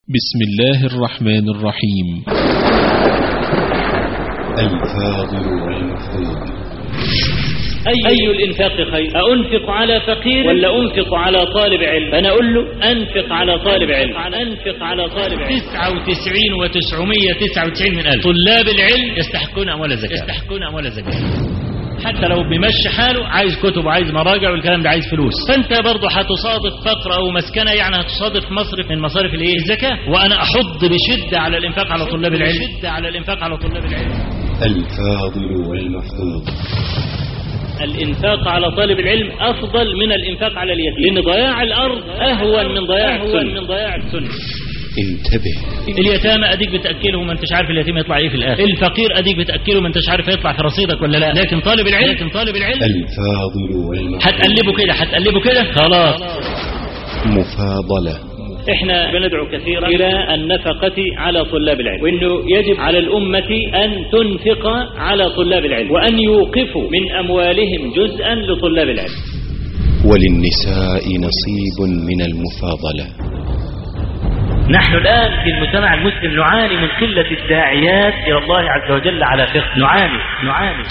بسم الله الرحمن الرحيم الفاضل والمفضول أي, أي الإنفاق خير أنفق على فقير ولا أنفق على طالب علم فأنا أقول له أنفق على طالب علم أنفق على طالب علم 99 و999 من ألف طلاب العلم يستحقون أموال الزكاة يستحقون أموال الزكاة حتى لو بيمشي حاله عايز كتب وعايز مراجع والكلام ده عايز فلوس فانت برضه هتصادف فقر او مسكنه يعني هتصادف مصرف من مصارف الايه الزكاه وانا احض بشده على الانفاق على طلاب العلم بشده على الانفاق على طلاب العلم الفاضل والمفضول الإنفاق على طالب العلم أفضل من الإنفاق على اليتيم لأن ضياع الأرض أهون من ضياع السنة من ضياع السنة انتبه اليتامى اديك بتاكله ما انتش عارف اليتيم يطلع ايه في الاخر الفقير اديك بتاكله ما انتش عارف يطلع في رصيدك ولا لا لكن طالب العلم لكن طالب العلم الفاضل والمفضول هتقلبه كده هتقلبه كده خلاص مفاضلة احنا بندعو كثيرا الى النفقة على طلاب العلم وانه يجب على الامة ان تنفق على طلاب العلم وان يوقفوا من اموالهم جزءا لطلاب العلم وللنساء نصيب من المفاضلة نحن الآن في المجتمع المسلم نعاني من قلة الداعيات إلى الله عز وجل على فقه نعاني نعاني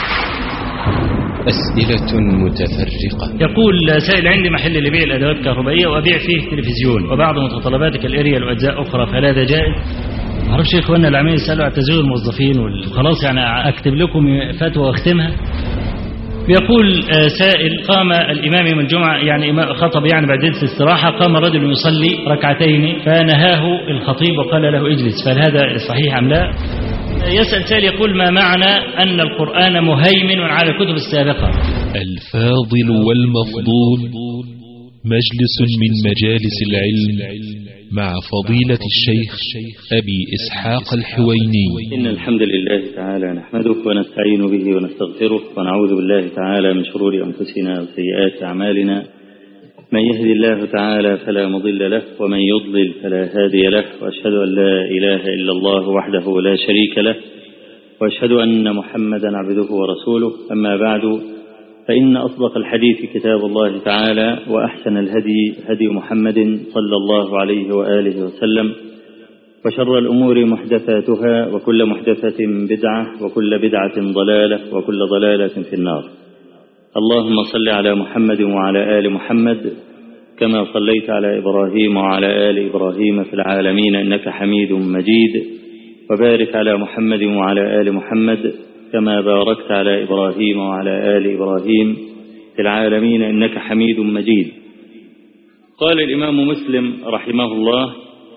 أسئلة متفرقة يقول سائل عندي محل لبيع الأدوات الكهربائية وأبيع فيه تلفزيون وبعض متطلبات كالإريال وأجزاء أخرى فهل هذا جائز؟ ما اعرفش يا اخوانا العمال يسالوا على تزوير الموظفين وخلاص يعني اكتب لكم فتوى واختمها بيقول آه، سائل قام الإمام يوم الجمعة يعني إمام- خطب يعني بعد جلسة استراحة قام رجل يصلي ركعتين فنهاه الخطيب وقال له اجلس فهل هذا صحيح أم لا؟ يسأل سائل يقول ما معنى أن القرآن مهيمن على الكتب السابقة الفاضل والمفضول مجلس من مجالس العلم مع فضيلة الشيخ أبي إسحاق الحويني إن الحمد لله تعالى نحمده ونستعين به ونستغفره ونعوذ بالله تعالى من شرور أنفسنا وسيئات أعمالنا من يهدي الله تعالى فلا مضل له ومن يضلل فلا هادي له وأشهد أن لا إله إلا الله وحده لا شريك له وأشهد أن محمدا عبده ورسوله أما بعد فإن أصدق الحديث كتاب الله تعالى وأحسن الهدي هدي محمد صلى الله عليه وآله وسلم وشر الأمور محدثاتها وكل محدثة بدعة وكل بدعة ضلالة وكل ضلالة في النار اللهم صل على محمد وعلى آل محمد كما صليت على إبراهيم وعلى آل إبراهيم في العالمين إنك حميد مجيد وبارك على محمد وعلى آل محمد كما باركت على إبراهيم وعلى آل إبراهيم في العالمين إنك حميد مجيد قال الإمام مسلم رحمه الله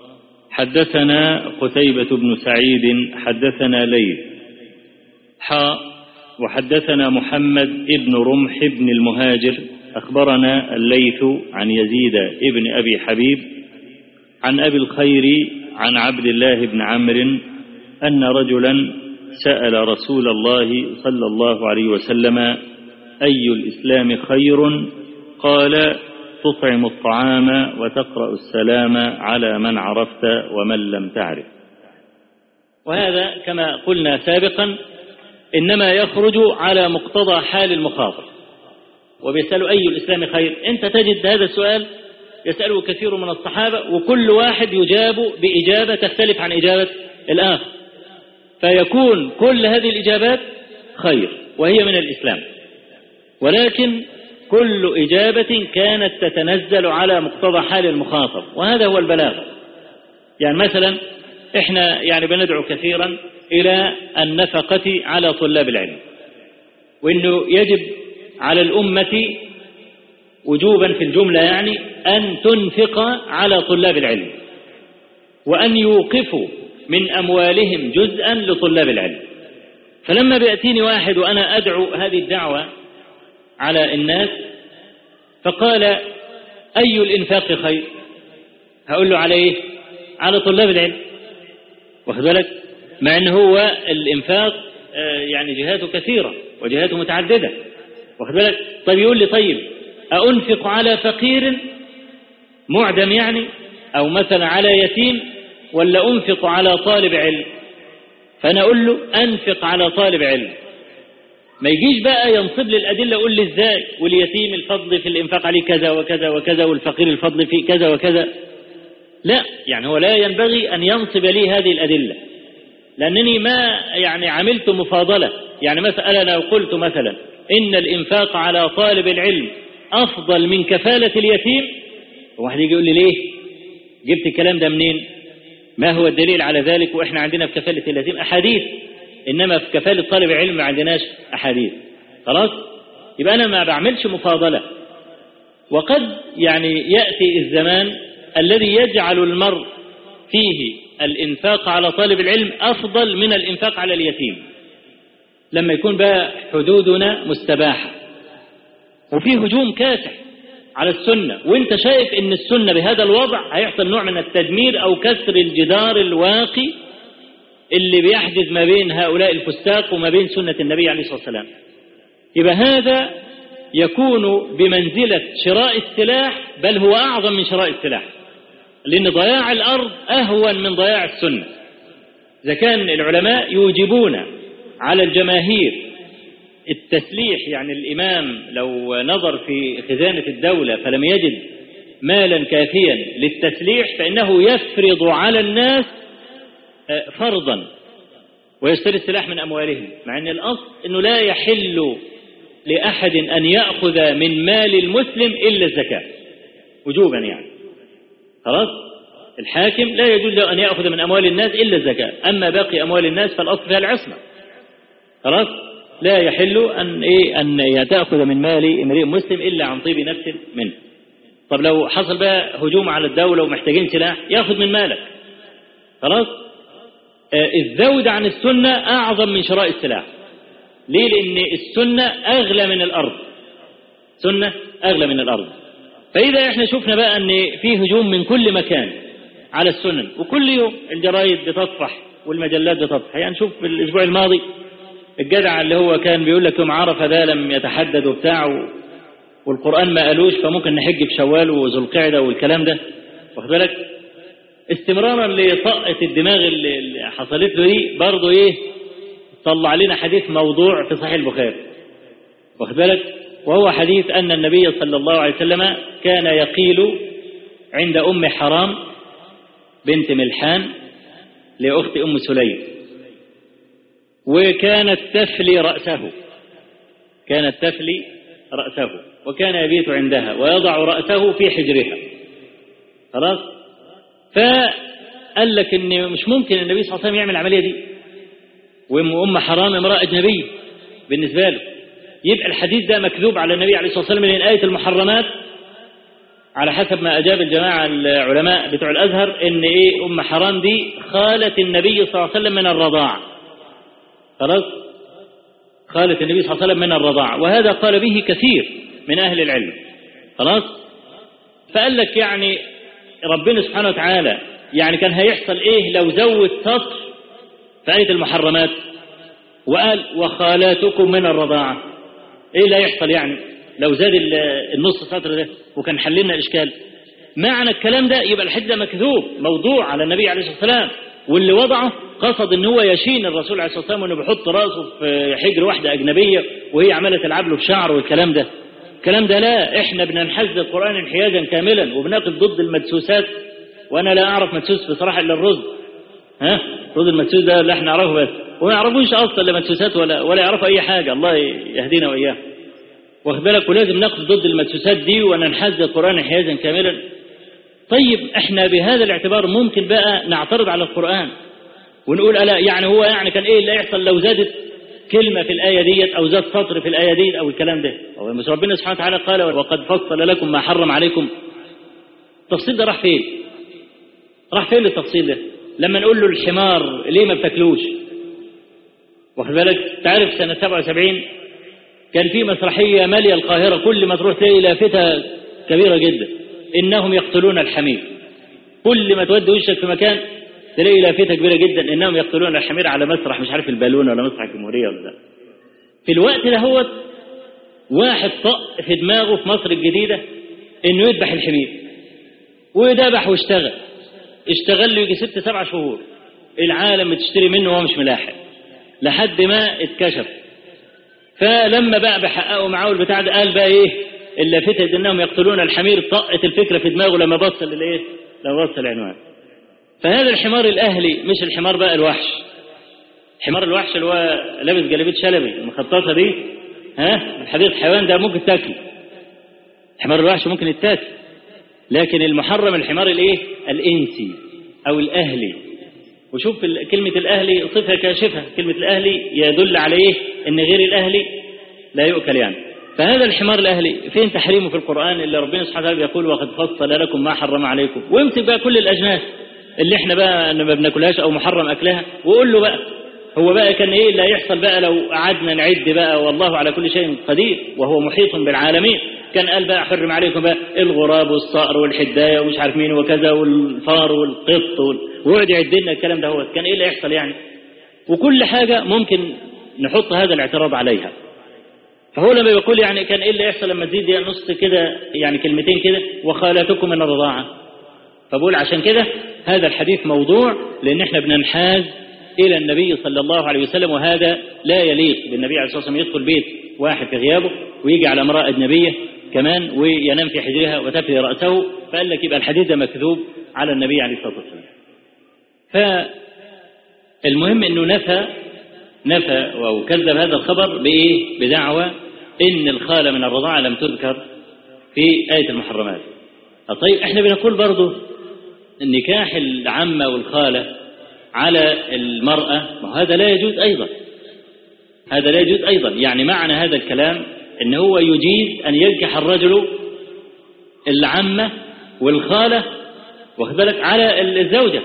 حدثنا قتيبة بن سعيد حدثنا ليث حاء وحدثنا محمد ابن رمح بن المهاجر أخبرنا الليث عن يزيد ابن أبي حبيب عن أبي الخير عن عبد الله بن عمرو أن رجلا سأل رسول الله صلى الله عليه وسلم أي الإسلام خير قال تطعم الطعام وتقرأ السلام على من عرفت ومن لم تعرف وهذا كما قلنا سابقا إنما يخرج على مقتضى حال المخاطب وبيسألوا أي الإسلام خير أنت تجد هذا السؤال يسأله كثير من الصحابة وكل واحد يجاب بإجابة تختلف عن إجابة الآخر فيكون كل هذه الإجابات خير وهي من الإسلام ولكن كل إجابة كانت تتنزل على مقتضى حال المخاطب وهذا هو البلاغة يعني مثلا احنا يعني بندعو كثيرا إلى النفقة على طلاب العلم وإنه يجب على الأمة وجوبا في الجملة يعني أن تنفق على طلاب العلم وأن يوقفوا من أموالهم جزءا لطلاب العلم فلما بيأتيني واحد وأنا أدعو هذه الدعوة على الناس فقال أي الإنفاق خير هقول له على إيه على طلاب العلم واخد بالك مع أن هو الإنفاق آه، يعني جهاته كثيرة وجهاته متعددة واخد بالك طيب يقول لي طيب أنفق على فقير معدم يعني أو مثلا على يتيم ولا أنفق على طالب علم فأنا أقول له أنفق على طالب علم ما يجيش بقى ينصب لي الأدلة يقول لي إزاي واليتيم الفضل في الإنفاق عليه كذا وكذا وكذا والفقير الفضل فيه كذا وكذا لا يعني هو لا ينبغي أن ينصب لي هذه الأدلة لأنني ما يعني عملت مفاضلة يعني مثلا لو قلت مثلا إن الإنفاق على طالب العلم أفضل من كفالة اليتيم واحد يجي يقول لي ليه جبت الكلام ده منين ما هو الدليل على ذلك وإحنا عندنا في كفالة اليتيم أحاديث إنما في كفالة طالب العلم ما عندناش أحاديث خلاص يبقى أنا ما بعملش مفاضلة وقد يعني يأتي الزمان الذي يجعل المرء فيه الإنفاق على طالب العلم أفضل من الإنفاق على اليتيم لما يكون بقى حدودنا مستباحة وفي هجوم كاسح على السنة وانت شايف ان السنة بهذا الوضع هيحصل نوع من التدمير او كسر الجدار الواقي اللي بيحدث ما بين هؤلاء الفساق وما بين سنة النبي عليه الصلاة والسلام يبقى هذا يكون بمنزلة شراء السلاح بل هو أعظم من شراء السلاح لأن ضياع الأرض أهون من ضياع السنة إذا كان العلماء يوجبون على الجماهير التسليح يعني الإمام لو نظر في خزانة الدولة فلم يجد مالا كافيا للتسليح فإنه يفرض على الناس فرضا ويشتري السلاح من أموالهم مع أن الأصل أنه لا يحل لأحد أن يأخذ من مال المسلم إلا الزكاة وجوبا يعني خلاص الحاكم لا يجوز له أن يأخذ من أموال الناس إلا الزكاة أما باقي أموال الناس فالأصل فيها العصمة خلاص لا يحل أن إيه أن تأخذ من مال امرئ مسلم إلا عن طيب نفس منه طب لو حصل بقى هجوم على الدولة ومحتاجين سلاح يأخذ من مالك خلاص آه الزود عن السنة أعظم من شراء السلاح ليه لأن السنة أغلى من الأرض سنة أغلى من الأرض فإذا احنا شفنا بقى أن في هجوم من كل مكان على السنن وكل يوم الجرايد بتطفح والمجلات بتطفح يعني شوف في الأسبوع الماضي الجدع اللي هو كان بيقول لك يوم عرفة ده لم يتحدد وبتاع والقرآن ما قالوش فممكن نحج بشوال وذو القعدة والكلام ده واخد بالك استمرارا لطاقة الدماغ اللي حصلت له دي برضه ايه طلع لنا حديث موضوع في صحيح البخاري واخد بالك وهو حديث أن النبي صلى الله عليه وسلم كان يقيل عند أم حرام بنت ملحان لأخت أم سليم وكانت تفلي رأسه كانت تفلي رأسه وكان يبيت عندها ويضع رأسه في حجرها خلاص فقال لك ان مش ممكن النبي صلى الله عليه وسلم يعمل العملية دي وام أم حرام امرأة أجنبية بالنسبة له يبقى الحديث ده مكذوب على النبي عليه الصلاة والسلام من آية المحرمات على حسب ما أجاب الجماعة العلماء بتوع الأزهر إن إيه أم حرام دي خالة النبي صلى الله عليه وسلم من الرضاع خلاص خالة النبي صلى الله عليه وسلم من الرضاع وهذا قال به كثير من أهل العلم خلاص فقال لك يعني ربنا سبحانه وتعالى يعني كان هيحصل إيه لو زود سطر في آية المحرمات وقال وخالاتكم من الرضاعة ايه اللي هيحصل يعني لو زاد النص سطر ده وكان حللنا الاشكال معنى الكلام ده يبقى الحديث ده مكذوب موضوع على النبي عليه الصلاه والسلام واللي وضعه قصد ان هو يشين الرسول عليه الصلاه والسلام وانه بيحط راسه في حجر واحده اجنبيه وهي عماله تلعب له في شعره والكلام ده الكلام ده لا احنا بننحاز القران انحيازا كاملا وبناقض ضد المدسوسات وانا لا اعرف مدسوس بصراحه الا الرز ها الرز المدسوس ده اللي احنا نعرفه بس وما يعرفوش اصلا لا مدسوسات ولا ولا يعرفوا اي حاجه الله يهدينا واياه واخد بالك ولازم نقف ضد المدسوسات دي وننحاز القران انحيازا كاملا طيب احنا بهذا الاعتبار ممكن بقى نعترض على القران ونقول الا يعني هو يعني كان ايه اللي يحصل لو زادت كلمه في الايه ديت او زاد سطر في الايه ديت او الكلام ده هو مش ربنا سبحانه وتعالى قال وقد فصل لكم ما حرم عليكم التفصيل ده راح فين راح فين التفصيل ده لما نقول له الحمار ليه ما بتاكلوش واخد بالك تعرف سنة 77 كان في مسرحية مالية القاهرة كل ما تروح تلاقي لافتة كبيرة جدا إنهم يقتلون الحمير كل ما تودي وشك في مكان تلاقي لافتة كبيرة جدا إنهم يقتلون الحمير على مسرح مش عارف البالون ولا مسرح الجمهورية ولا ده في الوقت ده هو واحد طق في دماغه في مصر الجديدة إنه يذبح الحمير وذبح واشتغل اشتغل له يجي ست سبع شهور العالم بتشتري منه وهو مش ملاحق لحد ما اتكشف فلما بقى بحققوا معاه البتاع ده قال بقى ايه اللي فتت انهم يقتلون الحمير طقت الفكره في دماغه لما بص للايه لو بص العنوان فهذا الحمار الأهلي مش الحمار بقى الوحش حمار الوحش اللي هو لابس جلابيه شلبي المخططة دي ها الحديقة الحيوان ده ممكن تاكله حمار الوحش ممكن يتاكل لكن المحرم الحمار الايه الانسي او الاهلي وشوف ال- كلمة الاهلي صفة كاشفة كلمة الاهلي يدل على ايه ان غير الاهلي لا يؤكل يعني فهذا الحمار الاهلي فين تحريمه في القرآن اللي ربنا سبحانه وتعالى يقول وقد فصل لكم ما حرم عليكم وامسك بقى كل الاجناس اللي احنا بقى ما بناكلهاش او محرم اكلها وقول له بقى هو بقى كان ايه اللي هيحصل بقى لو قعدنا نعد بقى والله على كل شيء قدير وهو محيط بالعالمين كان قال بقى حرم عليكم بقى الغراب والصقر والحدايه ومش عارف مين وكذا والفار والقط وال... ويقعد يعد لنا الكلام ده هو كان ايه اللي هيحصل يعني وكل حاجه ممكن نحط هذا الاعتراض عليها فهو لما بيقول يعني كان ايه اللي يحصل لما تزيد يعني نص كده يعني كلمتين كده وخالاتكم من الرضاعه فبقول عشان كده هذا الحديث موضوع لان احنا بننحاز الى النبي صلى الله عليه وسلم وهذا لا يليق بالنبي عليه الصلاه والسلام يدخل بيت واحد في غيابه ويجي على امراه اجنبيه كمان وينام في حجرها وتفلي راسه فقال لك يبقى الحديث ده مكذوب على النبي عليه الصلاه والسلام. فالمهم انه نفى نفى او كذب هذا الخبر بايه؟ بدعوى ان الخاله من الرضاعه لم تذكر في ايه المحرمات. طيب احنا بنقول برضه النكاح العمه والخاله على المراه ما هو هذا لا يجوز ايضا. هذا لا يجوز ايضا، يعني معنى هذا الكلام ان هو يجيز ان ينكح الرجل العمه والخاله واخد بالك على الزوجه.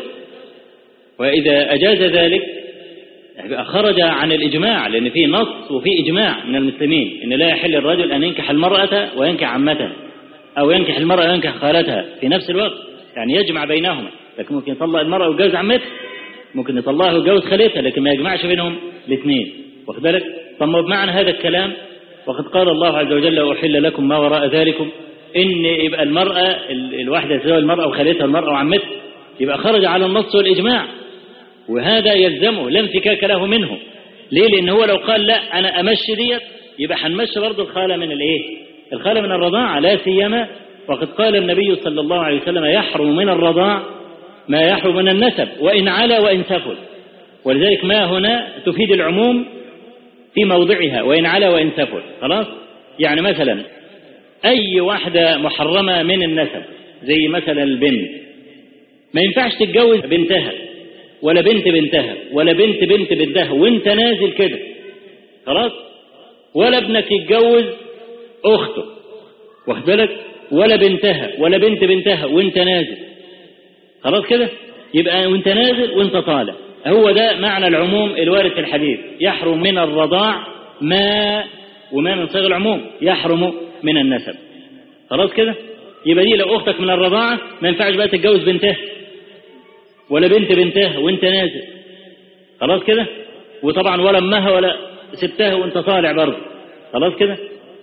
واذا اجاز ذلك يبقى خرج عن الإجماع لأن في نص وفي إجماع من المسلمين إن لا يحل الرجل أن ينكح المرأة وينكح عمتها أو ينكح المرأة وينكح خالتها في نفس الوقت يعني يجمع بينهما لكن ممكن يطلق المرأة ويتجوز عمتها ممكن يطلقها ويتجوز خالتها لكن ما يجمعش بينهم الاثنين واخد بالك طب ما بمعنى هذا الكلام وقد قال الله عز وجل وأحل لكم ما وراء ذلكم إن يبقى المرأة ال- الواحدة تزوج المرأة وخالتها المرأة وعمتها يبقى خرج على النص والإجماع وهذا يلزمه لا انفكاك له منه ليه لان هو لو قال لا انا امشي ديت يبقى هنمشي برضه الخاله من الايه الخاله من الرضاعه لا سيما وقد قال النبي صلى الله عليه وسلم يحرم من الرضاع ما يحرم من النسب وان علا وان سفل ولذلك ما هنا تفيد العموم في موضعها وان علا وان سفل خلاص يعني مثلا اي واحده محرمه من النسب زي مثلا البنت ما ينفعش تتجوز بنتها ولا بنت بنتها ولا بنت بنت بنتها وانت نازل كده خلاص ولا ابنك يتجوز اخته واخد بالك ولا بنتها ولا بنت بنتها وانت نازل خلاص كده يبقى وانت نازل وانت طالع هو ده معنى العموم الوارد في الحديث يحرم من الرضاع ما وما من صيغ العموم يحرم من النسب خلاص كده يبقى دي لو اختك من الرضاعه ما ينفعش بقى تتجوز بنتها ولا بنت بنتها وانت نازل خلاص كده وطبعا ولا امها ولا ستها وانت طالع برضه خلاص كده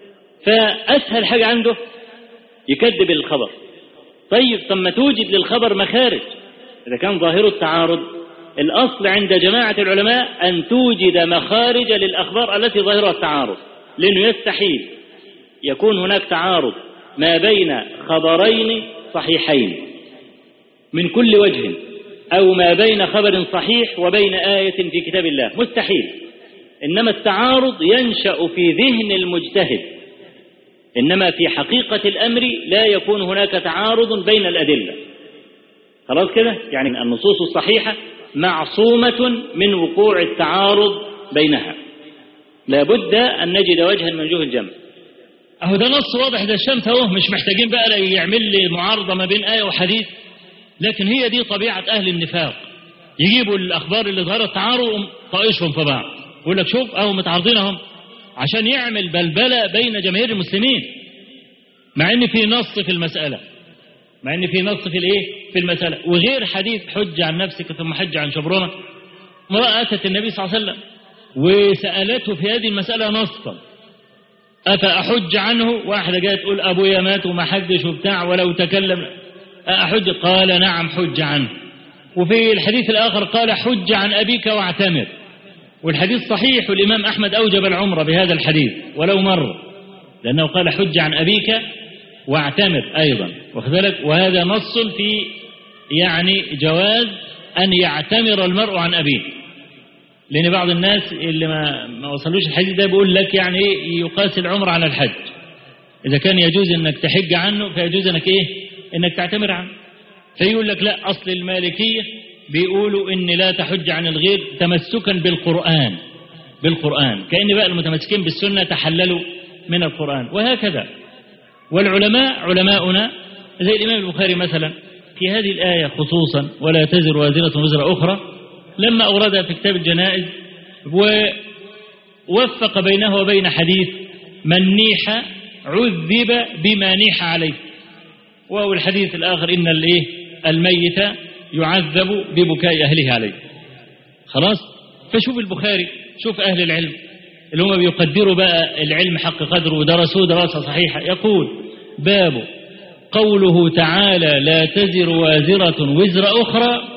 فاسهل حاجه عنده يكذب الخبر طيب ثم توجد للخبر مخارج اذا كان ظاهر التعارض الاصل عند جماعه العلماء ان توجد مخارج للاخبار التي ظاهرها التعارض لانه يستحيل يكون هناك تعارض ما بين خبرين صحيحين من كل وجه أو ما بين خبر صحيح وبين آية في كتاب الله مستحيل إنما التعارض ينشأ في ذهن المجتهد إنما في حقيقة الأمر لا يكون هناك تعارض بين الأدلة خلاص كده يعني النصوص الصحيحة معصومة من وقوع التعارض بينها لابد أن نجد وجها من وجوه الجمع اهو ده نص واضح ده الشمس اهو مش محتاجين بقى لا يعمل لي معارضه ما بين ايه وحديث لكن هي دي طبيعه اهل النفاق يجيبوا الاخبار اللي ظهرت التعارض ويقوم طائشهم في بعض يقول لك شوف اهو متعارضين اهم عشان يعمل بلبله بين جماهير المسلمين مع ان في نص في المساله مع ان في نص في الايه في المساله وغير حديث حج عن نفسك ثم حج عن شبرمه امراه اتت النبي صلى الله عليه وسلم وسالته في هذه المساله نصا أفأحج عنه واحدة جاية تقول أبويا مات وما حدش وبتاع ولو تكلم أحج قال نعم حج عنه وفي الحديث الآخر قال حج عن أبيك واعتمر والحديث صحيح والإمام أحمد أوجب العمرة بهذا الحديث ولو مر لأنه قال حج عن أبيك واعتمر أيضا واخد بالك وهذا نص في يعني جواز أن يعتمر المرء عن أبيه لأن بعض الناس اللي ما, ما وصلوش الحديث ده بيقول لك يعني إيه يقاس العمر على الحج إذا كان يجوز أنك تحج عنه فيجوز أنك إيه أنك تعتمر عنه فيقول لك لا أصل المالكية بيقولوا إن لا تحج عن الغير تمسكا بالقرآن بالقرآن كأن بقى المتمسكين بالسنة تحللوا من القرآن وهكذا والعلماء علماؤنا زي الإمام البخاري مثلا في هذه الآية خصوصا ولا تزر وازرة وزر أخرى لما أوردها في كتاب الجنائز ووفق بينه وبين حديث من نيح عذب بما نيح عليه وهو الحديث الآخر إن الإيه الميت يعذب ببكاء أهله عليه خلاص فشوف البخاري شوف أهل العلم اللي هم بيقدروا بقى العلم حق قدره ودرسوه دراسة صحيحة يقول باب قوله تعالى لا تزر وازرة وزر أخرى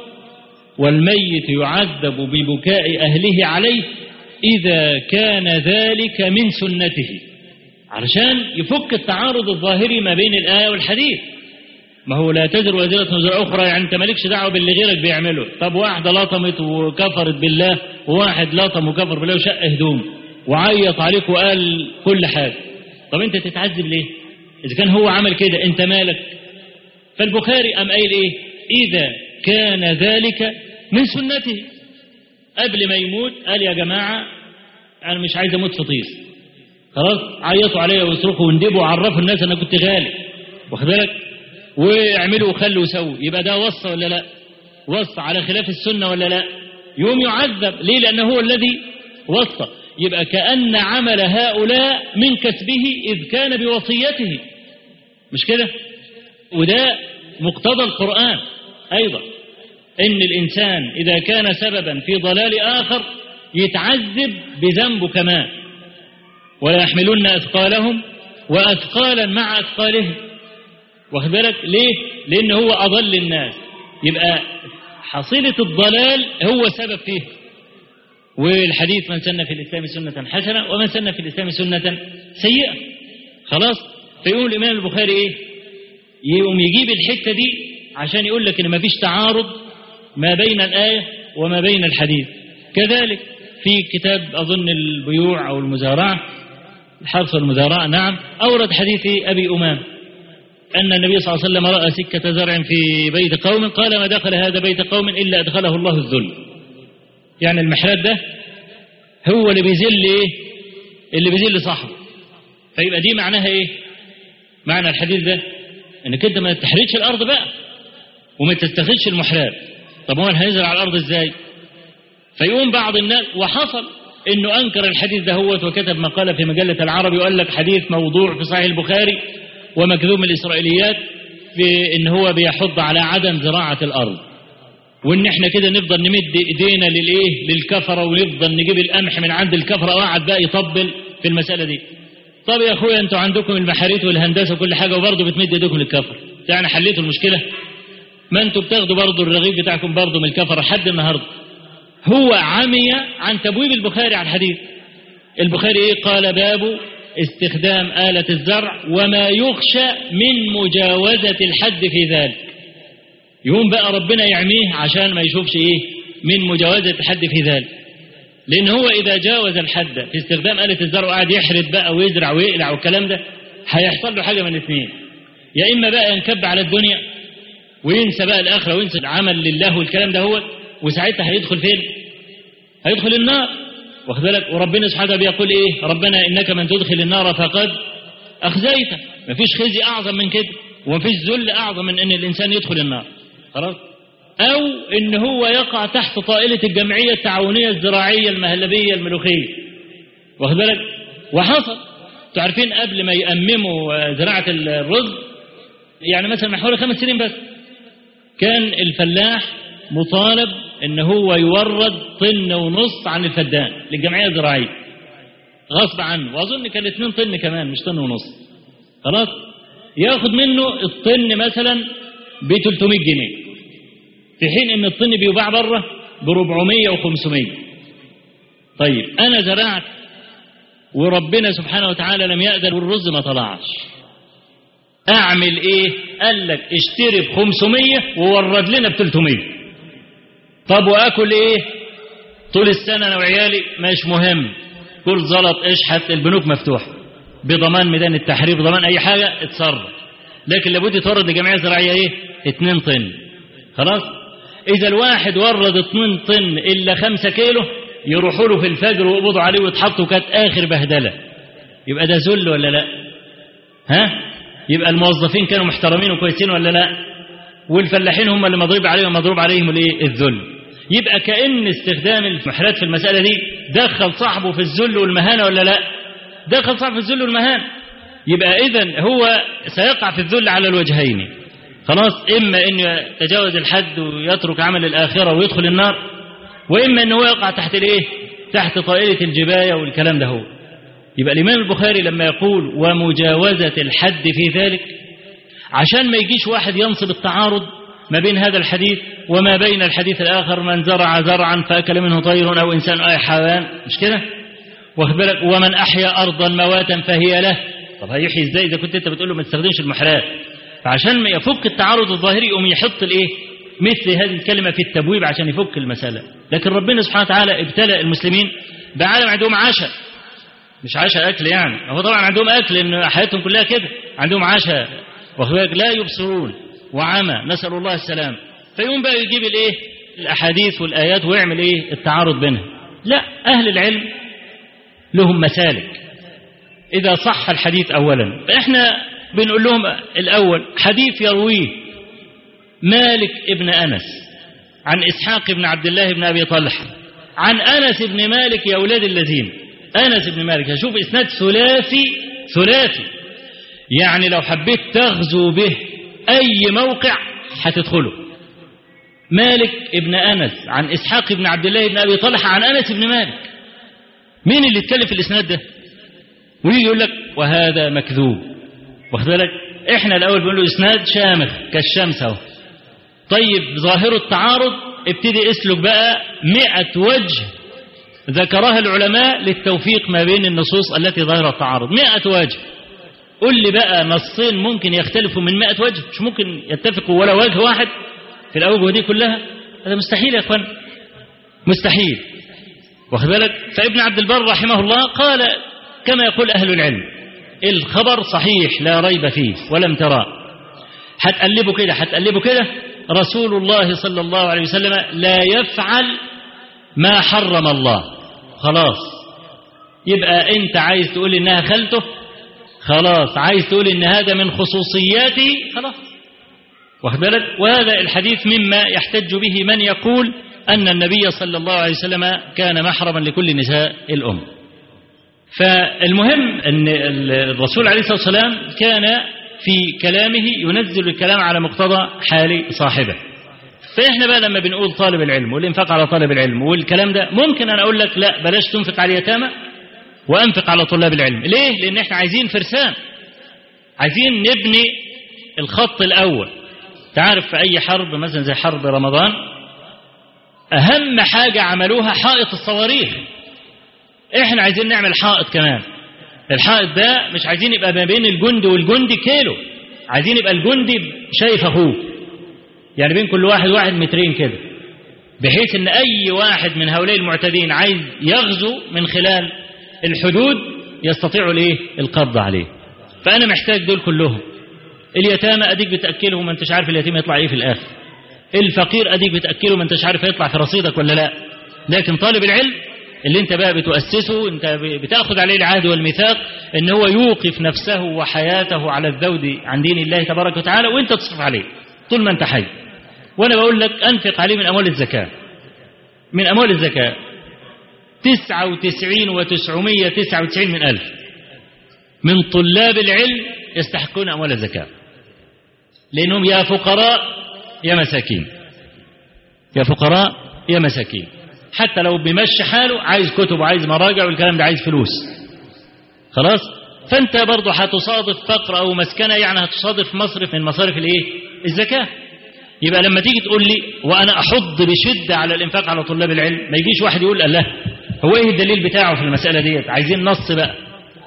والميت يعذب ببكاء أهله عليه إذا كان ذلك من سنته علشان يفك التعارض الظاهري ما بين الآية والحديث ما هو لا تزر وازرة وزر أخرى يعني أنت مالكش دعوة باللي غيرك بيعمله طب واحدة لطمت وكفرت بالله وواحد لطم وكفر بالله وشق هدوم وعيط عليك وقال كل حاجة طب أنت تتعذب ليه إذا كان هو عمل كده أنت مالك فالبخاري أم قايل إيه إذا كان ذلك من سنته قبل ما يموت قال يا جماعة أنا مش عايز أموت في طيس خلاص عيطوا عليا ويصرخوا وندبوا وعرفوا الناس أنا كنت غالي واخد بالك واعملوا وخلوا وسووا يبقى ده وصى ولا لا وصى على خلاف السنة ولا لا يوم يعذب ليه لأنه هو الذي وصى يبقى كأن عمل هؤلاء من كسبه إذ كان بوصيته مش كده وده مقتضى القرآن أيضا إن الإنسان إذا كان سببا في ضلال آخر يتعذب بذنبه كمان ولا يحملن أثقالهم وأثقالا مع أثقالهم واخد بالك ليه لأن هو أضل الناس يبقى حصيلة الضلال هو سبب فيه والحديث من سن في الإسلام سنة حسنة ومن سن في الإسلام سنة سيئة خلاص فيقول الإمام البخاري إيه يقوم يجيب الحتة دي عشان يقول لك إن ما فيش تعارض ما بين الآية وما بين الحديث كذلك في كتاب أظن البيوع أو المزارعة الحرث والمزارعة نعم أورد حديث أبي أمام أن النبي صلى الله عليه وسلم رأى سكة زرع في بيت قوم قال ما دخل هذا بيت قوم إلا أدخله الله الذل يعني المحراب ده هو اللي بيذل إيه اللي بيذل صاحبه فيبقى دي معناها إيه معنى الحديث ده انك انت ما تحرقش الارض بقى وما تستخدش المحراب طب هو هينزل على الارض ازاي فيقوم بعض الناس وحصل انه انكر الحديث ده هو وكتب مقاله في مجله العربي وقال لك حديث موضوع في صحيح البخاري ومكذوب من الاسرائيليات في ان هو بيحض على عدم زراعه الارض وان احنا كده نفضل نمد ايدينا للايه للكفره ونفضل نجيب القمح من عند الكفره وقعد بقى يطبل في المساله دي طب يا اخويا انتوا عندكم المحاريت والهندسه وكل حاجه وبرضه بتمد ايديكم للكفر يعني حليتوا المشكله ما انتوا بتاخدوا برضه الرغيف بتاعكم برضه من الكفر لحد النهارده هو عمي عن تبويب البخاري على الحديث البخاري ايه قال باب استخدام آلة الزرع وما يخشى من مجاوزة الحد في ذلك يقوم بقى ربنا يعميه عشان ما يشوفش ايه من مجاوزة الحد في ذلك لأن هو إذا جاوز الحد في استخدام آلة الزرع وقعد يحرد بقى ويزرع ويقلع والكلام ده هيحصل له حاجة من الاثنين يا إما بقى ينكب على الدنيا وينسى بقى الآخرة وينسى العمل لله والكلام ده هو وساعتها هيدخل فين؟ هيدخل النار واخد بالك وربنا سبحانه بيقول إيه؟ ربنا إنك من تدخل النار فقد أخزيته مفيش خزي أعظم من كده ومفيش ذل أعظم من إن الإنسان يدخل النار خلاص؟ أو إن هو يقع تحت طائلة الجمعية التعاونية الزراعية المهلبية الملوخية واخد بالك وحصل تعرفين قبل ما يأمموا زراعة الرز يعني مثلا من حوالي خمس سنين بس كان الفلاح مطالب ان هو يورد طن ونص عن الفدان للجمعية الزراعية غصب عنه واظن كان 2 طن كمان مش طن ونص خلاص ياخد منه الطن مثلا ب 300 جنيه في حين ان الطن بيباع بره ب 400 و500 طيب انا زرعت وربنا سبحانه وتعالى لم يقدر والرز ما طلعش اعمل ايه قال لك اشتري ب 500 وورد لنا ب 300 طب واكل ايه طول السنه انا وعيالي مش مهم كل زلط اشحت البنوك مفتوحه بضمان ميدان التحرير بضمان اي حاجه اتصرف لكن لابد يتورد لجمعيه زراعيه ايه 2 طن خلاص اذا الواحد ورد 2 طن الا 5 كيلو يروحوا له في الفجر ويقبضوا عليه ويتحطوا كانت اخر بهدله يبقى ده ذل ولا لا ها يبقى الموظفين كانوا محترمين وكويسين ولا لا والفلاحين هم اللي مضروب عليهم مضروب عليهم الايه الذل يبقى كأن استخدام المحرات في المسألة دي دخل صاحبه في الذل والمهانة ولا لا دخل صاحبه في الذل والمهانة يبقى إذا هو سيقع في الذل على الوجهين خلاص إما أن يتجاوز الحد ويترك عمل الآخرة ويدخل النار وإما أنه يقع تحت الإيه تحت طائلة الجباية والكلام ده هو يبقى الإمام البخاري لما يقول ومجاوزة الحد في ذلك عشان ما يجيش واحد ينصب التعارض ما بين هذا الحديث وما بين الحديث الآخر من زرع زرعا فأكل منه طير أو إنسان أو أي حيوان مش كده واخد بالك ومن أحيا أرضا مواتا فهي له طب هيحيي ازاي إذا كنت أنت بتقول له ما تستخدمش المحرات فعشان ما يفك التعارض الظاهري يقوم يحط الإيه مثل هذه الكلمة في التبويب عشان يفك المسألة لكن ربنا سبحانه وتعالى ابتلى المسلمين بعالم عندهم عشاء مش عشاء أكل يعني هو طبعا عندهم أكل إن حياتهم كلها كده عندهم عشاء واخد بالك لا يبصرون وعمى نسأل الله السلام فيقوم بقى يجيب الايه الاحاديث والايات ويعمل ايه التعارض بينها لا اهل العلم لهم مسالك اذا صح الحديث اولا فاحنا بنقول لهم الاول حديث يرويه مالك ابن انس عن اسحاق بن عبد الله بن ابي طلحه عن انس بن مالك يا اولاد الذين انس بن مالك هشوف اسناد ثلاثي ثلاثي يعني لو حبيت تغزو به أي موقع هتدخله مالك ابن أنس عن إسحاق بن عبد الله بن أبي طلحة عن أنس بن مالك مين اللي اتكلم في الإسناد ده ويجي يقول لك وهذا مكذوب واخد بالك احنا الأول بنقول له إسناد شامخ كالشمس اهو طيب ظاهر التعارض ابتدي اسلك بقى مئة وجه ذكرها العلماء للتوفيق ما بين النصوص التي ظاهرها التعارض مئة وجه قل لي بقى نصين ممكن يختلفوا من مائة وجه مش ممكن يتفقوا ولا وجه واحد في الأوجه دي كلها هذا مستحيل يا أخوان مستحيل واخد بالك فابن عبد البر رحمه الله قال كما يقول أهل العلم الخبر صحيح لا ريب فيه ولم ترى هتقلبه كده هتقلبه كده رسول الله صلى الله عليه وسلم لا يفعل ما حرم الله خلاص يبقى انت عايز تقول انها خلته خلاص عايز تقول ان هذا من خصوصياتي خلاص واخد بالك وهذا الحديث مما يحتج به من يقول ان النبي صلى الله عليه وسلم كان محرما لكل نساء الام فالمهم ان الرسول عليه الصلاه والسلام كان في كلامه ينزل الكلام على مقتضى حال صاحبه فاحنا بقى لما بنقول طالب العلم والانفاق على طالب العلم والكلام ده ممكن انا اقول لك لا بلاش تنفق على اليتامى وأنفق على طلاب العلم ليه؟ لأن احنا عايزين فرسان عايزين نبني الخط الأول تعرف في أي حرب مثلا زي حرب رمضان أهم حاجة عملوها حائط الصواريخ احنا عايزين نعمل حائط كمان الحائط ده مش عايزين يبقى ما بين الجندي والجندي كيلو عايزين يبقى الجندي شايف أخوه يعني بين كل واحد واحد مترين كده بحيث ان اي واحد من هؤلاء المعتدين عايز يغزو من خلال الحدود يستطيع الايه القبض عليه فانا محتاج دول كلهم اليتامى اديك بتاكله ما انتش عارف اليتيم يطلع ايه في الاخر الفقير اديك بتاكله ما انتش عارف يطلع في رصيدك ولا لا لكن طالب العلم اللي انت بقى بتؤسسه انت بتاخذ عليه العهد والميثاق ان هو يوقف نفسه وحياته على الذود عن دين الله تبارك وتعالى وانت تصرف عليه طول ما انت حي وانا بقول لك انفق عليه من اموال الزكاه من اموال الزكاه تسعة وتسعين وتسعمية تسعة وتسعين من ألف من طلاب العلم يستحقون أموال الزكاة لأنهم يا فقراء يا مساكين يا فقراء يا مساكين حتى لو بيمشي حاله عايز كتب وعايز مراجع والكلام ده عايز فلوس خلاص فانت برضه هتصادف فقر او مسكنه يعني هتصادف مصرف من مصارف الايه الزكاه يبقى لما تيجي تقول لي وانا احض بشده على الانفاق على طلاب العلم ما يجيش واحد يقول الله هو ايه الدليل بتاعه في المساله ديت عايزين نص بقى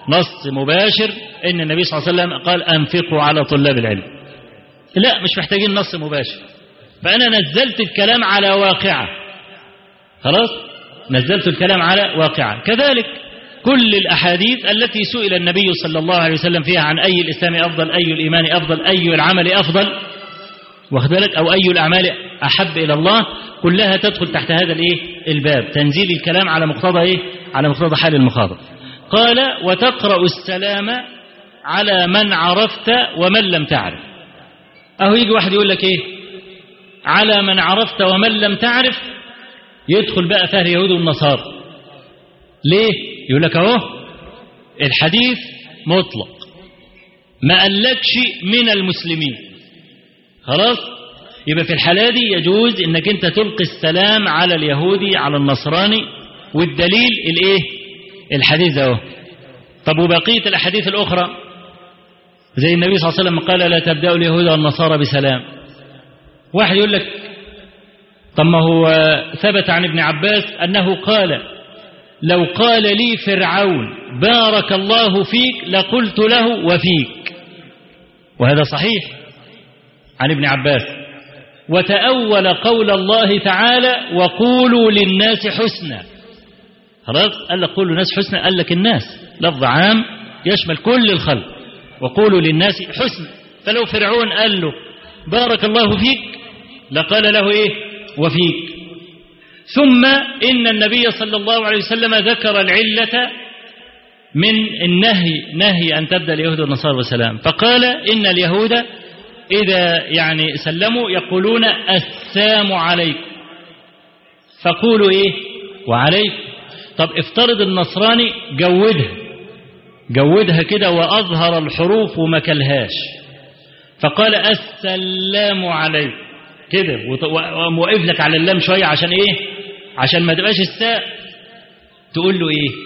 نص مباشر ان النبي صلى الله عليه وسلم قال انفقوا على طلاب العلم لا مش محتاجين نص مباشر فانا نزلت الكلام على واقعه خلاص نزلت الكلام على واقعه كذلك كل الاحاديث التي سئل النبي صلى الله عليه وسلم فيها عن اي الاسلام افضل اي الايمان افضل اي العمل افضل واخد بالك او اي الاعمال احب الى الله كلها تدخل تحت هذا الايه الباب تنزيل الكلام على مقتضى ايه على مقتضى حال المخاطب قال وتقرا السلام على من عرفت ومن لم تعرف اهو يجي واحد يقول لك ايه على من عرفت ومن لم تعرف يدخل بقى فيها اليهود والنصارى ليه يقول لك اهو الحديث مطلق ما قالكش من المسلمين خلاص يبقى في الحالة دي يجوز انك انت تلقي السلام على اليهودي على النصراني والدليل الايه الحديث اهو طب وبقية الاحاديث الاخرى زي النبي صلى الله عليه وسلم قال لا تبدأوا اليهود والنصارى بسلام واحد يقول لك طب ما هو ثبت عن ابن عباس انه قال لو قال لي فرعون بارك الله فيك لقلت له وفيك وهذا صحيح عن ابن عباس وتأول قول الله تعالى وقولوا للناس حسنا خلاص قال لك قولوا للناس حسنا قال لك الناس لفظ عام يشمل كل الخلق وقولوا للناس حسنا فلو فرعون قال له بارك الله فيك لقال له ايه وفيك ثم إن النبي صلى الله عليه وسلم ذكر العلة من النهي نهي أن تبدأ اليهود والنصارى بالسلام فقال إن اليهود إذا يعني سلموا يقولون السلام عليكم فقولوا إيه وعليكم طب افترض النصراني جودها جودها كده وأظهر الحروف وما كلهاش فقال السلام عليكم كده وموقف لك على اللام شوية عشان إيه عشان ما تبقاش الساء تقول له إيه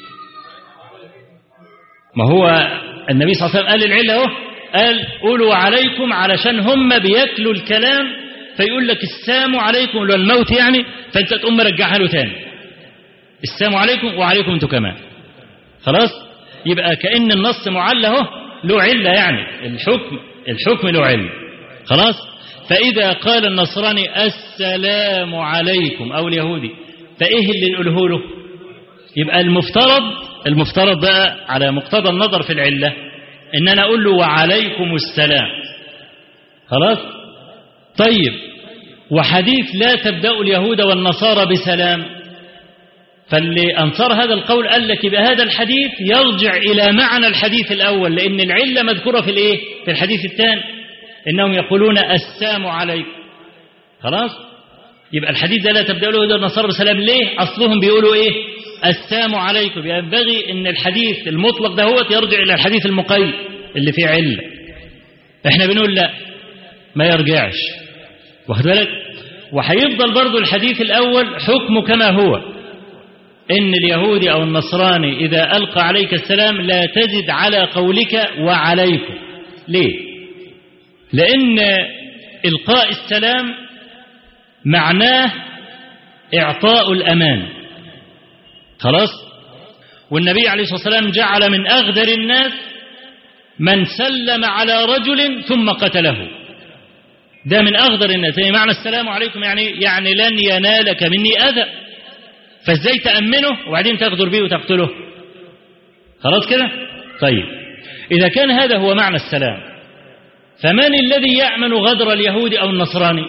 ما هو النبي صلى الله عليه وسلم قال العلة اهو قال قولوا عليكم علشان هم بياكلوا الكلام فيقول لك السلام عليكم اللي هو الموت يعني فانت تقوم مرجعها له تاني السلام عليكم وعليكم انتوا كمان خلاص يبقى كأن النص معلة اهو له علة يعني الحكم الحكم له علة خلاص فإذا قال النصراني السلام عليكم أو اليهودي فإيه اللي نقوله له يبقى المفترض المفترض بقى على مقتضى النظر في العلة إن أنا أقول له وعليكم السلام خلاص طيب وحديث لا تبدأ اليهود والنصارى بسلام فاللي أنصر هذا القول قال لك يبقى هذا الحديث يرجع إلى معنى الحديث الأول لأن العلة مذكورة في الإيه في الحديث الثاني إنهم يقولون السلام عليكم خلاص يبقى الحديث ده لا تبدأ له النصارى بسلام ليه أصلهم بيقولوا إيه السلام عليكم ينبغي ان الحديث المطلق ده هو يرجع الى الحديث المقيد اللي فيه علة احنا بنقول لا ما يرجعش واخد بالك وهيفضل برضو الحديث الاول حكمه كما هو ان اليهودي او النصراني اذا القى عليك السلام لا تزد على قولك وعليكم ليه لان القاء السلام معناه اعطاء الامان خلاص والنبي عليه الصلاة والسلام جعل من أغدر الناس من سلم على رجل ثم قتله ده من أغدر الناس يعني معنى السلام عليكم يعني يعني لن ينالك مني أذى فازاي تأمنه وبعدين تغدر به وتقتله خلاص كده طيب إذا كان هذا هو معنى السلام فمن الذي يأمن غدر اليهود أو النصراني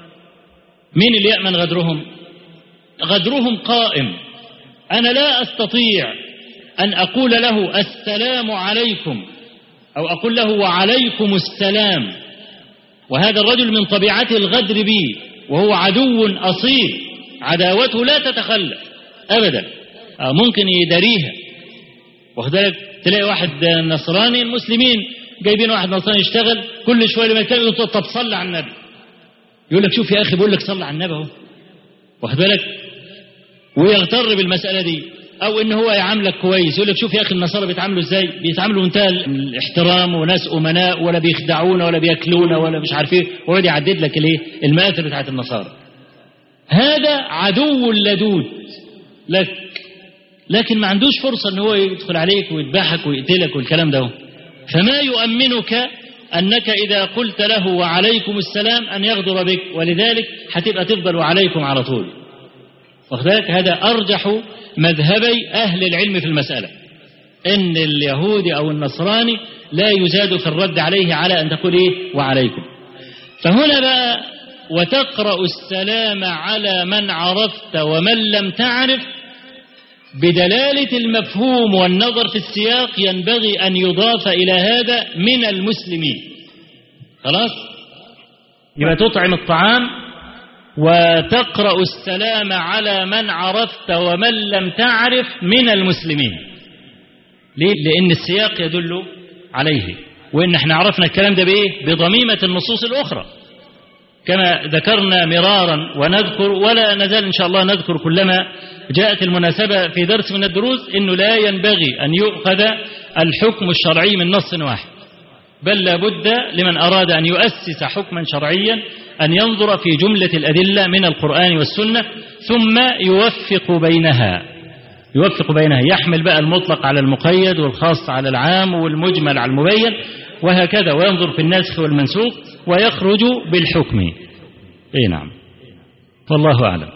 مين اللي يأمن غدرهم غدرهم قائم أنا لا أستطيع أن أقول له السلام عليكم أو أقول له وعليكم السلام وهذا الرجل من طبيعته الغدر بي وهو عدو أصيل عداوته لا تتخلف أبدا ممكن يداريها واخدلك تلاقي واحد نصراني المسلمين جايبين واحد نصراني يشتغل كل شوية لما يتكلم يقول طب صلي على النبي يقول لك شوف يا أخي بقول لك صلي على النبي اهو واخد بالك ويغتر بالمسألة دي أو إن هو يعاملك كويس يقول لك شوف يا أخي النصارى بيتعاملوا إزاي بيتعاملوا منتهى الاحترام وناس أمناء ولا بيخدعونا ولا بياكلونا ولا مش عارف إيه ويقعد يعدد لك الإيه المآثر بتاعت النصارى هذا عدو لدود لك لكن ما عندوش فرصة ان هو يدخل عليك ويذبحك ويقتلك والكلام ده فما يؤمنك أنك إذا قلت له وعليكم السلام أن يغدر بك ولذلك هتبقى تفضل وعليكم على طول واخذلك هذا أرجح مذهبي أهل العلم في المسألة إن اليهودي أو النصراني لا يزاد في الرد عليه على أن تقول إيه وعليكم فهنا بقى وتقرأ السلام على من عرفت ومن لم تعرف بدلالة المفهوم والنظر في السياق ينبغي أن يضاف إلى هذا من المسلمين خلاص يبقى تطعم الطعام وتقرأ السلام على من عرفت ومن لم تعرف من المسلمين ليه؟ لأن السياق يدل عليه وإن احنا عرفنا الكلام ده بإيه بضميمة النصوص الأخرى كما ذكرنا مرارا ونذكر ولا نزال إن شاء الله نذكر كلما جاءت المناسبة في درس من الدروس أنه لا ينبغي أن يؤخذ الحكم الشرعي من نص واحد بل لابد لمن أراد أن يؤسس حكما شرعيا أن ينظر في جملة الأدلة من القرآن والسنة ثم يوفق بينها يوفق بينها يحمل بقى المطلق على المقيد والخاص على العام والمجمل على المبين وهكذا وينظر في الناسخ والمنسوخ ويخرج بالحكم اي نعم والله أعلم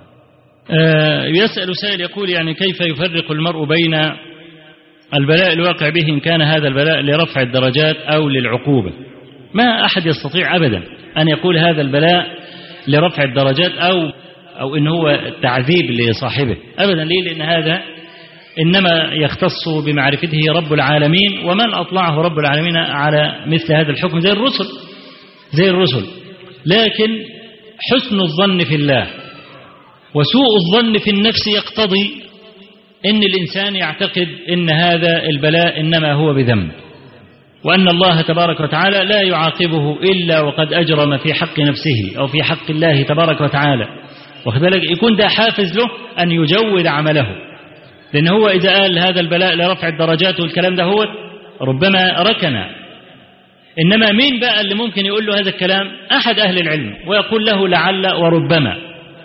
آه يسأل سائل يقول يعني كيف يفرق المرء بين البلاء الواقع به إن كان هذا البلاء لرفع الدرجات أو للعقوبة ما أحد يستطيع أبدا أن يقول هذا البلاء لرفع الدرجات أو أو إن هو تعذيب لصاحبه أبدا ليه لأن هذا إنما يختص بمعرفته رب العالمين ومن أطلعه رب العالمين على مثل هذا الحكم زي الرسل زي الرسل لكن حسن الظن في الله وسوء الظن في النفس يقتضي ان الانسان يعتقد ان هذا البلاء انما هو بذنب وان الله تبارك وتعالى لا يعاقبه الا وقد اجرم في حق نفسه او في حق الله تبارك وتعالى وكذلك يكون ده حافز له ان يجود عمله لان هو اذا قال هذا البلاء لرفع الدرجات والكلام ده هو ربما ركن انما مين بقى اللي ممكن يقول له هذا الكلام احد اهل العلم ويقول له لعل وربما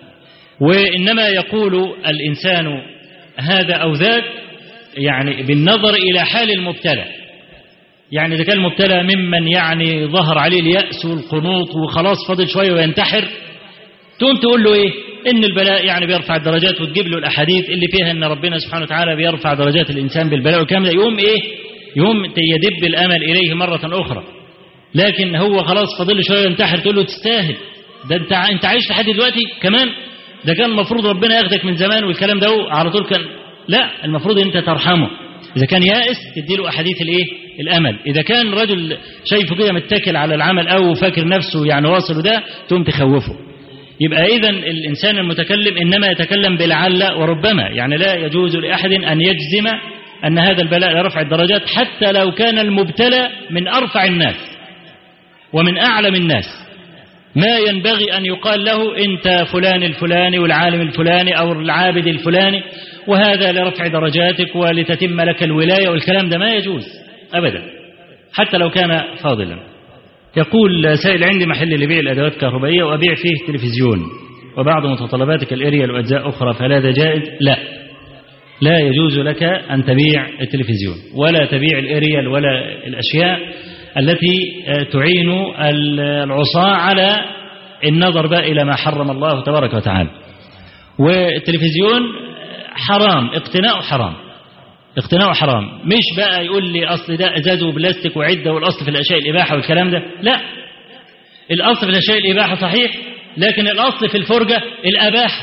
وانما يقول الانسان هذا أو ذاك يعني بالنظر إلى حال المبتلى يعني إذا كان المبتلى ممن يعني ظهر عليه اليأس والقنوط وخلاص فاضل شوية وينتحر تقوم تقول له إيه إن البلاء يعني بيرفع الدرجات وتجيب له الأحاديث اللي فيها إن ربنا سبحانه وتعالى بيرفع درجات الإنسان بالبلاء والكلام ده يقوم إيه يقوم يدب الأمل إليه مرة أخرى لكن هو خلاص فاضل له شوية ينتحر تقول له تستاهل ده أنت أنت عايش لحد دلوقتي كمان ده كان المفروض ربنا ياخدك من زمان والكلام ده على طول كان لا المفروض انت ترحمه اذا كان يائس تديله احاديث الايه الامل اذا كان رجل شايفه كده متكل على العمل او فاكر نفسه يعني واصل ده تقوم تخوفه يبقى اذا الانسان المتكلم انما يتكلم بلعل وربما يعني لا يجوز لاحد ان يجزم ان هذا البلاء لرفع الدرجات حتى لو كان المبتلى من ارفع الناس ومن اعلم الناس ما ينبغي أن يقال له أنت فلان الفلاني والعالم الفلاني أو العابد الفلاني وهذا لرفع درجاتك ولتتم لك الولاية والكلام ده ما يجوز أبدا حتى لو كان فاضلا يقول سائل عندي محل لبيع الأدوات الكهربائية وأبيع فيه تلفزيون وبعض متطلباتك الإريال وأجزاء أخرى فلا ده جائز لا لا يجوز لك أن تبيع التلفزيون ولا تبيع الإريال ولا الأشياء التي تعين العصاة على النظر بقى إلى ما حرم الله تبارك وتعالى والتلفزيون حرام اقتناؤه حرام اقتناؤه حرام مش بقى يقول لي أصل ده إزاز وبلاستيك وعدة والأصل في الأشياء الإباحة والكلام ده لا الأصل في الأشياء الإباحة صحيح لكن الأصل في الفرجة الأباحة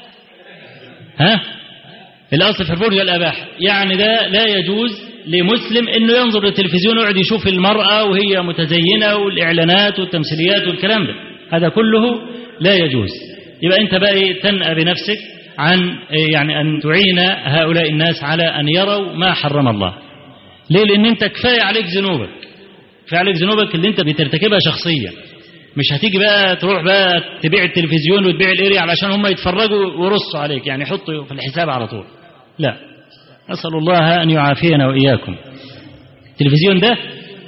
ها الأصل في الفرجة الأباحة يعني ده لا يجوز لمسلم انه ينظر للتلفزيون ويقعد يشوف المرأة وهي متزينة والإعلانات والتمثيليات والكلام ده هذا كله لا يجوز يبقى أنت بقى تنأى بنفسك عن يعني أن تعين هؤلاء الناس على أن يروا ما حرم الله ليه لأن أنت كفاية عليك ذنوبك كفاية عليك ذنوبك اللي أنت بترتكبها شخصيا مش هتيجي بقى تروح بقى تبيع التلفزيون وتبيع الاريا علشان هم يتفرجوا ويرصوا عليك يعني يحطوا في الحساب على طول لا أسأل الله أن يعافينا وإياكم التلفزيون ده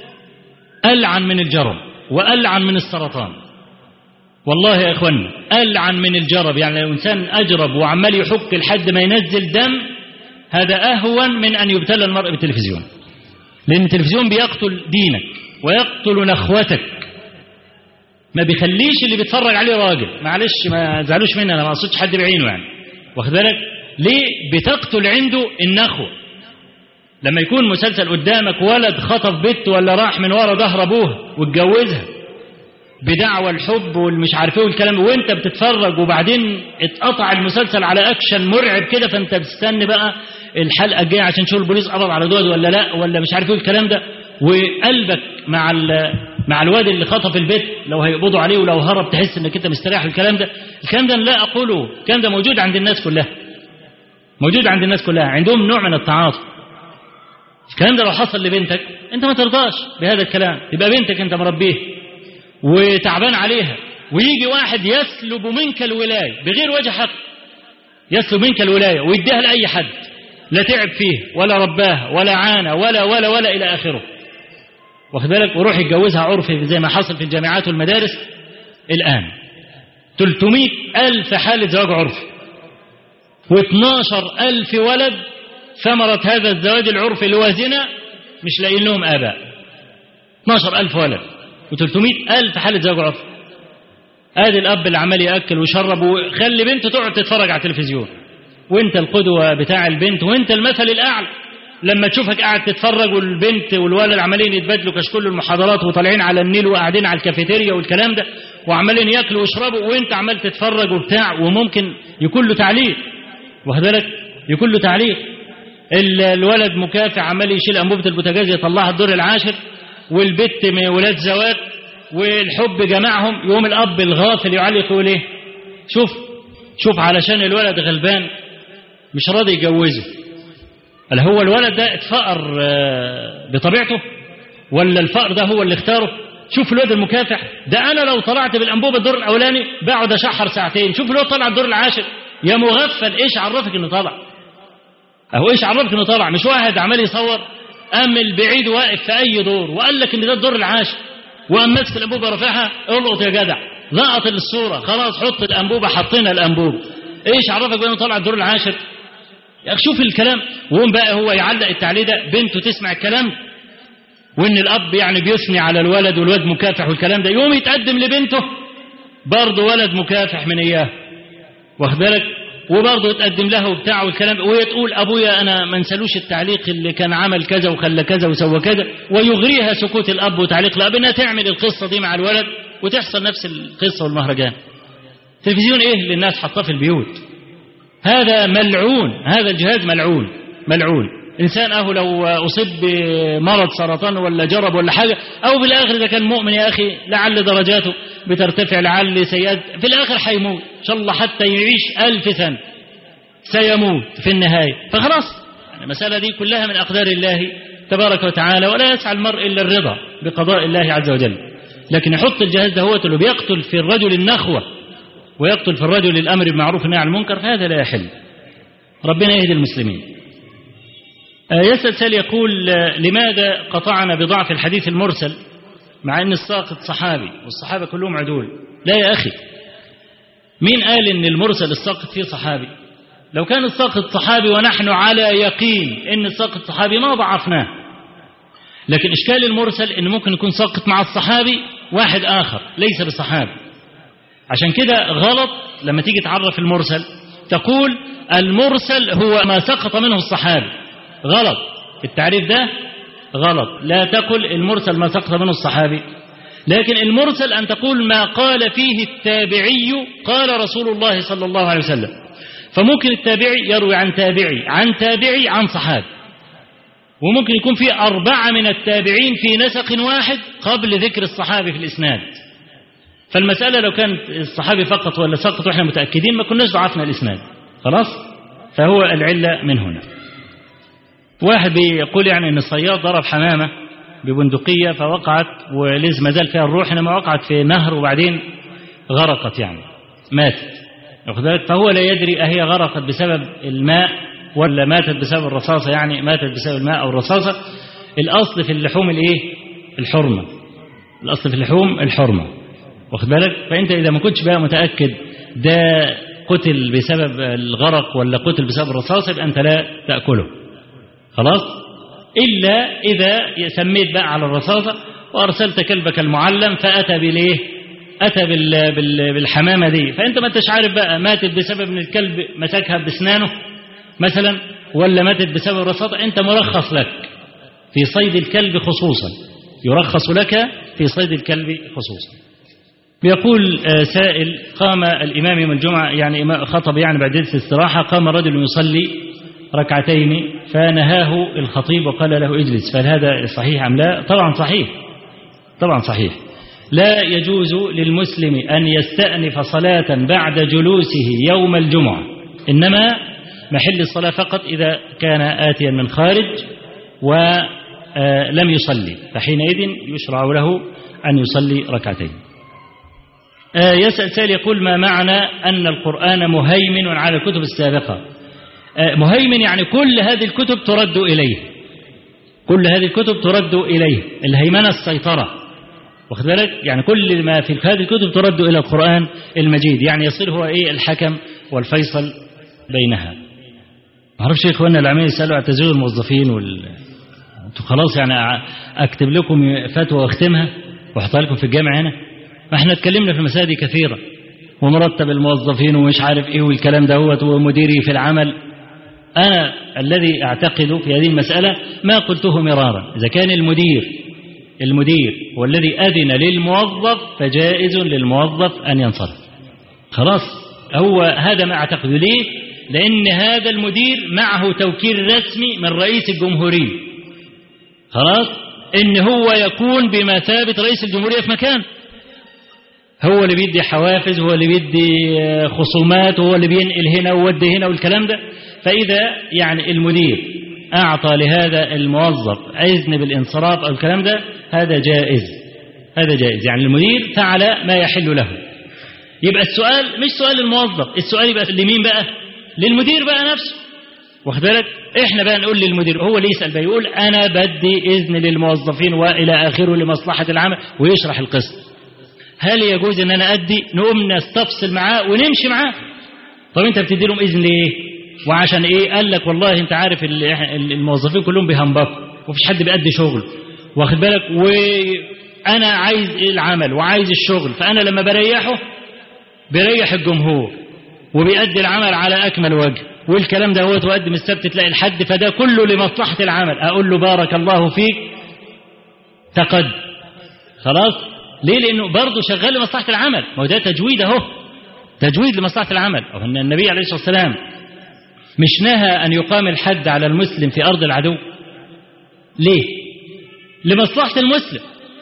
ألعن من الجرب وألعن من السرطان والله يا إخواني ألعن من الجرب يعني لو إنسان أجرب وعمال يحك لحد ما ينزل دم هذا أهون من أن يبتلى المرء بالتلفزيون لأن التلفزيون بيقتل دينك ويقتل نخوتك ما بيخليش اللي بيتفرج عليه راجل معلش ما زعلوش مني انا ما اقصدش حد بعينه يعني واخد بالك ليه بتقتل عنده النخوه لما يكون مسلسل قدامك ولد خطف بنت ولا راح من ورا ظهر ابوها واتجوزها بدعوى الحب والمش عارف ايه والكلام وانت بتتفرج وبعدين اتقطع المسلسل على اكشن مرعب كده فانت بتستنى بقى الحلقه الجايه عشان تشوف البوليس قبض على دول ولا لا ولا مش عارف ايه الكلام ده وقلبك مع مع الواد اللي خطف البيت لو هيقبضوا عليه ولو هرب تحس انك انت مستريح الكلام ده الكلام ده لا اقوله الكلام ده موجود عند الناس كلها موجود عند الناس كلها عندهم نوع من التعاطف الكلام ده لو حصل لبنتك انت ما ترضاش بهذا الكلام يبقى بنتك انت مربيه وتعبان عليها ويجي واحد يسلب منك الولايه بغير وجه حق يسلب منك الولايه ويديها لاي حد لا تعب فيه ولا رباه ولا عانى ولا ولا ولا الى اخره واخد بالك وروح يتجوزها عرفي زي ما حصل في الجامعات والمدارس الآن 300 ألف حالة زواج عرفي و12 ألف ولد ثمرة هذا الزواج العرفي اللي هو زنا مش لاقيين لهم آباء 12 ألف ولد و300 ألف حالة زواج عرفي ادي الاب اللي عمال ياكل ويشرب وخلي بنته تقعد تتفرج على التلفزيون وانت القدوه بتاع البنت وانت المثل الاعلى لما تشوفك قاعد تتفرج والبنت والولد عمالين يتبادلوا كشكول المحاضرات وطالعين على النيل وقاعدين على الكافيتيريا والكلام ده وعمالين ياكلوا ويشربوا وانت عمال تتفرج وبتاع وممكن يكون له تعليق واخد بالك يكون له تعليق الولد مكافح عمال يشيل انبوبه البوتاجاز يطلعها الدور العاشر والبت من ولاد زواج والحب جمعهم يوم الاب الغافل يعلق يقول ايه شوف شوف علشان الولد غلبان مش راضي يجوزه هل هو الولد ده اتفقر بطبيعته ولا الفقر ده هو اللي اختاره شوف الواد المكافح ده انا لو طلعت بالانبوبه الدور الاولاني بقعد اشحر ساعتين شوف الواد طلع الدور العاشر يا مغفل ايش عرفك انه طلع اهو ايش عرفك انه طلع مش واحد عمال يصور قام البعيد واقف في اي دور وقال لك ان ده الدور العاشر وقام ماسك الانبوبه رافعها القط يا جدع لقط الصوره خلاص حط الانبوبه حطينا الانبوبه ايش عرفك بانه طلع الدور العاشر يا اخي شوف الكلام وهم بقى هو يعلق التعليق ده بنته تسمع الكلام وان الاب يعني بيثني على الولد والولد مكافح والكلام ده يوم يتقدم لبنته برضه ولد مكافح من اياه واخد بالك وبرضه يتقدم لها وبتاع والكلام وهي تقول ابويا انا ما انسالوش التعليق اللي كان عمل كذا وخلى كذا وسوى كذا ويغريها سكوت الاب وتعليق الاب انها تعمل القصه دي مع الولد وتحصل نفس القصه والمهرجان تلفزيون ايه اللي الناس حاطاه في البيوت هذا ملعون هذا الجهاز ملعون ملعون إنسان أهو لو أصيب بمرض سرطان ولا جرب ولا حاجة أو بالآخر إذا كان مؤمن يا أخي لعل درجاته بترتفع لعل سيئات في الآخر حيموت إن شاء الله حتى يعيش ألف سنة سيموت في النهاية فخلاص يعني المسألة دي كلها من أقدار الله تبارك وتعالى ولا يسعى المرء إلا الرضا بقضاء الله عز وجل لكن يحط الجهاز ده هو اللي بيقتل في الرجل النخوة ويقتل في الرجل الأمر بالمعروف والنهي عن المنكر فهذا لا يحل ربنا يهدي المسلمين يسأل سال يقول لماذا قطعنا بضعف الحديث المرسل مع أن الساقط صحابي والصحابة كلهم عدول لا يا أخي مين قال أن المرسل الساقط فيه صحابي لو كان الساقط صحابي ونحن على يقين أن الساقط صحابي ما ضعفناه لكن إشكال المرسل أنه ممكن يكون ساقط مع الصحابي واحد آخر ليس بصحابي عشان كده غلط لما تيجي تعرف المرسل تقول المرسل هو ما سقط منه الصحابي غلط التعريف ده غلط لا تقل المرسل ما سقط منه الصحابي لكن المرسل أن تقول ما قال فيه التابعي قال رسول الله صلى الله عليه وسلم فممكن التابعي يروي عن تابعي عن تابعي عن صحابي وممكن يكون في أربعة من التابعين في نسق واحد قبل ذكر الصحابي في الإسناد فالمسألة لو كان الصحابي فقط ولا سقط وإحنا متأكدين ما كناش ضعفنا الإسناد خلاص فهو العلة من هنا واحد بيقول يعني ان الصياد ضرب حمامه ببندقيه فوقعت ولز ما زال فيها الروح انما وقعت في نهر وبعدين غرقت يعني ماتت فهو لا يدري اهي غرقت بسبب الماء ولا ماتت بسبب الرصاصه يعني ماتت بسبب الماء او الرصاصه الاصل في اللحوم الايه الحرمه الاصل في اللحوم الحرمه واخد بالك فانت اذا ما كنتش بقى متاكد ده قتل بسبب الغرق ولا قتل بسبب الرصاص يبقى أنت لا تأكله خلاص إلا إذا سميت بقى على الرصاصة وأرسلت كلبك المعلم فأتى بليه أتى بال بال بالحمامة دي فأنت ما انتش عارف بقى ماتت بسبب أن الكلب مسكها بسنانه مثلا ولا ماتت بسبب الرصاصة أنت مرخص لك في صيد الكلب خصوصا يرخص لك في صيد الكلب خصوصا بيقول سائل قام الإمام يوم الجمعة يعني خطب يعني بعد جلسة استراحة قام رجل يصلي ركعتين فنهاه الخطيب وقال له اجلس فهل هذا صحيح أم لا طبعا صحيح طبعا صحيح لا يجوز للمسلم أن يستأنف صلاة بعد جلوسه يوم الجمعة إنما محل الصلاة فقط إذا كان آتيا من خارج ولم يصلي فحينئذ يشرع له أن يصلي ركعتين يسأل سائل يقول ما معنى أن القرآن مهيمن على الكتب السابقة مهيمن يعني كل هذه الكتب ترد إليه كل هذه الكتب ترد إليه الهيمنة السيطرة واخد بالك يعني كل ما في هذه الكتب ترد إلى القرآن المجيد يعني يصير هو إيه الحكم والفيصل بينها ما اعرفش يا اخوانا العمال يسالوا على تزوير الموظفين وال انتوا خلاص يعني اكتب لكم فتوى واختمها واحطها لكم في الجامع هنا ما احنا اتكلمنا في المسائل دي كثيرا ومرتب الموظفين ومش عارف ايه والكلام دوت ومديري في العمل انا الذي اعتقد في هذه المساله ما قلته مرارا اذا كان المدير المدير هو الذي اذن للموظف فجائز للموظف ان ينصرف خلاص هو هذا ما اعتقد ليه لأن هذا المدير معه توكيل رسمي من رئيس الجمهورية خلاص إن هو يكون بمثابة رئيس الجمهورية في مكان هو اللي بيدي حوافز هو اللي بيدي خصومات هو اللي بينقل هنا وودي هنا والكلام ده فإذا يعني المدير أعطى لهذا الموظف إذن بالانصراف أو الكلام ده هذا جائز هذا جائز يعني المدير فعل ما يحل له يبقى السؤال مش سؤال الموظف السؤال يبقى لمين بقى للمدير بقى نفسه واخد بالك احنا بقى نقول للمدير هو اللي يسال بقى يقول انا بدي اذن للموظفين والى اخره لمصلحه العمل ويشرح القسط هل يجوز ان انا ادي نقوم نستفصل معاه ونمشي معاه طب انت بتدي لهم اذن ليه وعشان ايه قال لك والله انت عارف الموظفين كلهم بيهنبطوا ومفيش حد بيأدي شغل واخد بالك وانا عايز العمل وعايز الشغل فانا لما بريحه بيريح الجمهور وبيأدي العمل على أكمل وجه والكلام ده هو تقدم السبت تلاقي الحد فده كله لمصلحة العمل أقول له بارك الله فيك تقد خلاص ليه لأنه برضه شغال لمصلحة العمل ما هو ده تجويد أهو تجويد لمصلحة العمل أو أن النبي عليه الصلاة والسلام مش نهى أن يقام الحد على المسلم في أرض العدو ليه لمصلحة المسلم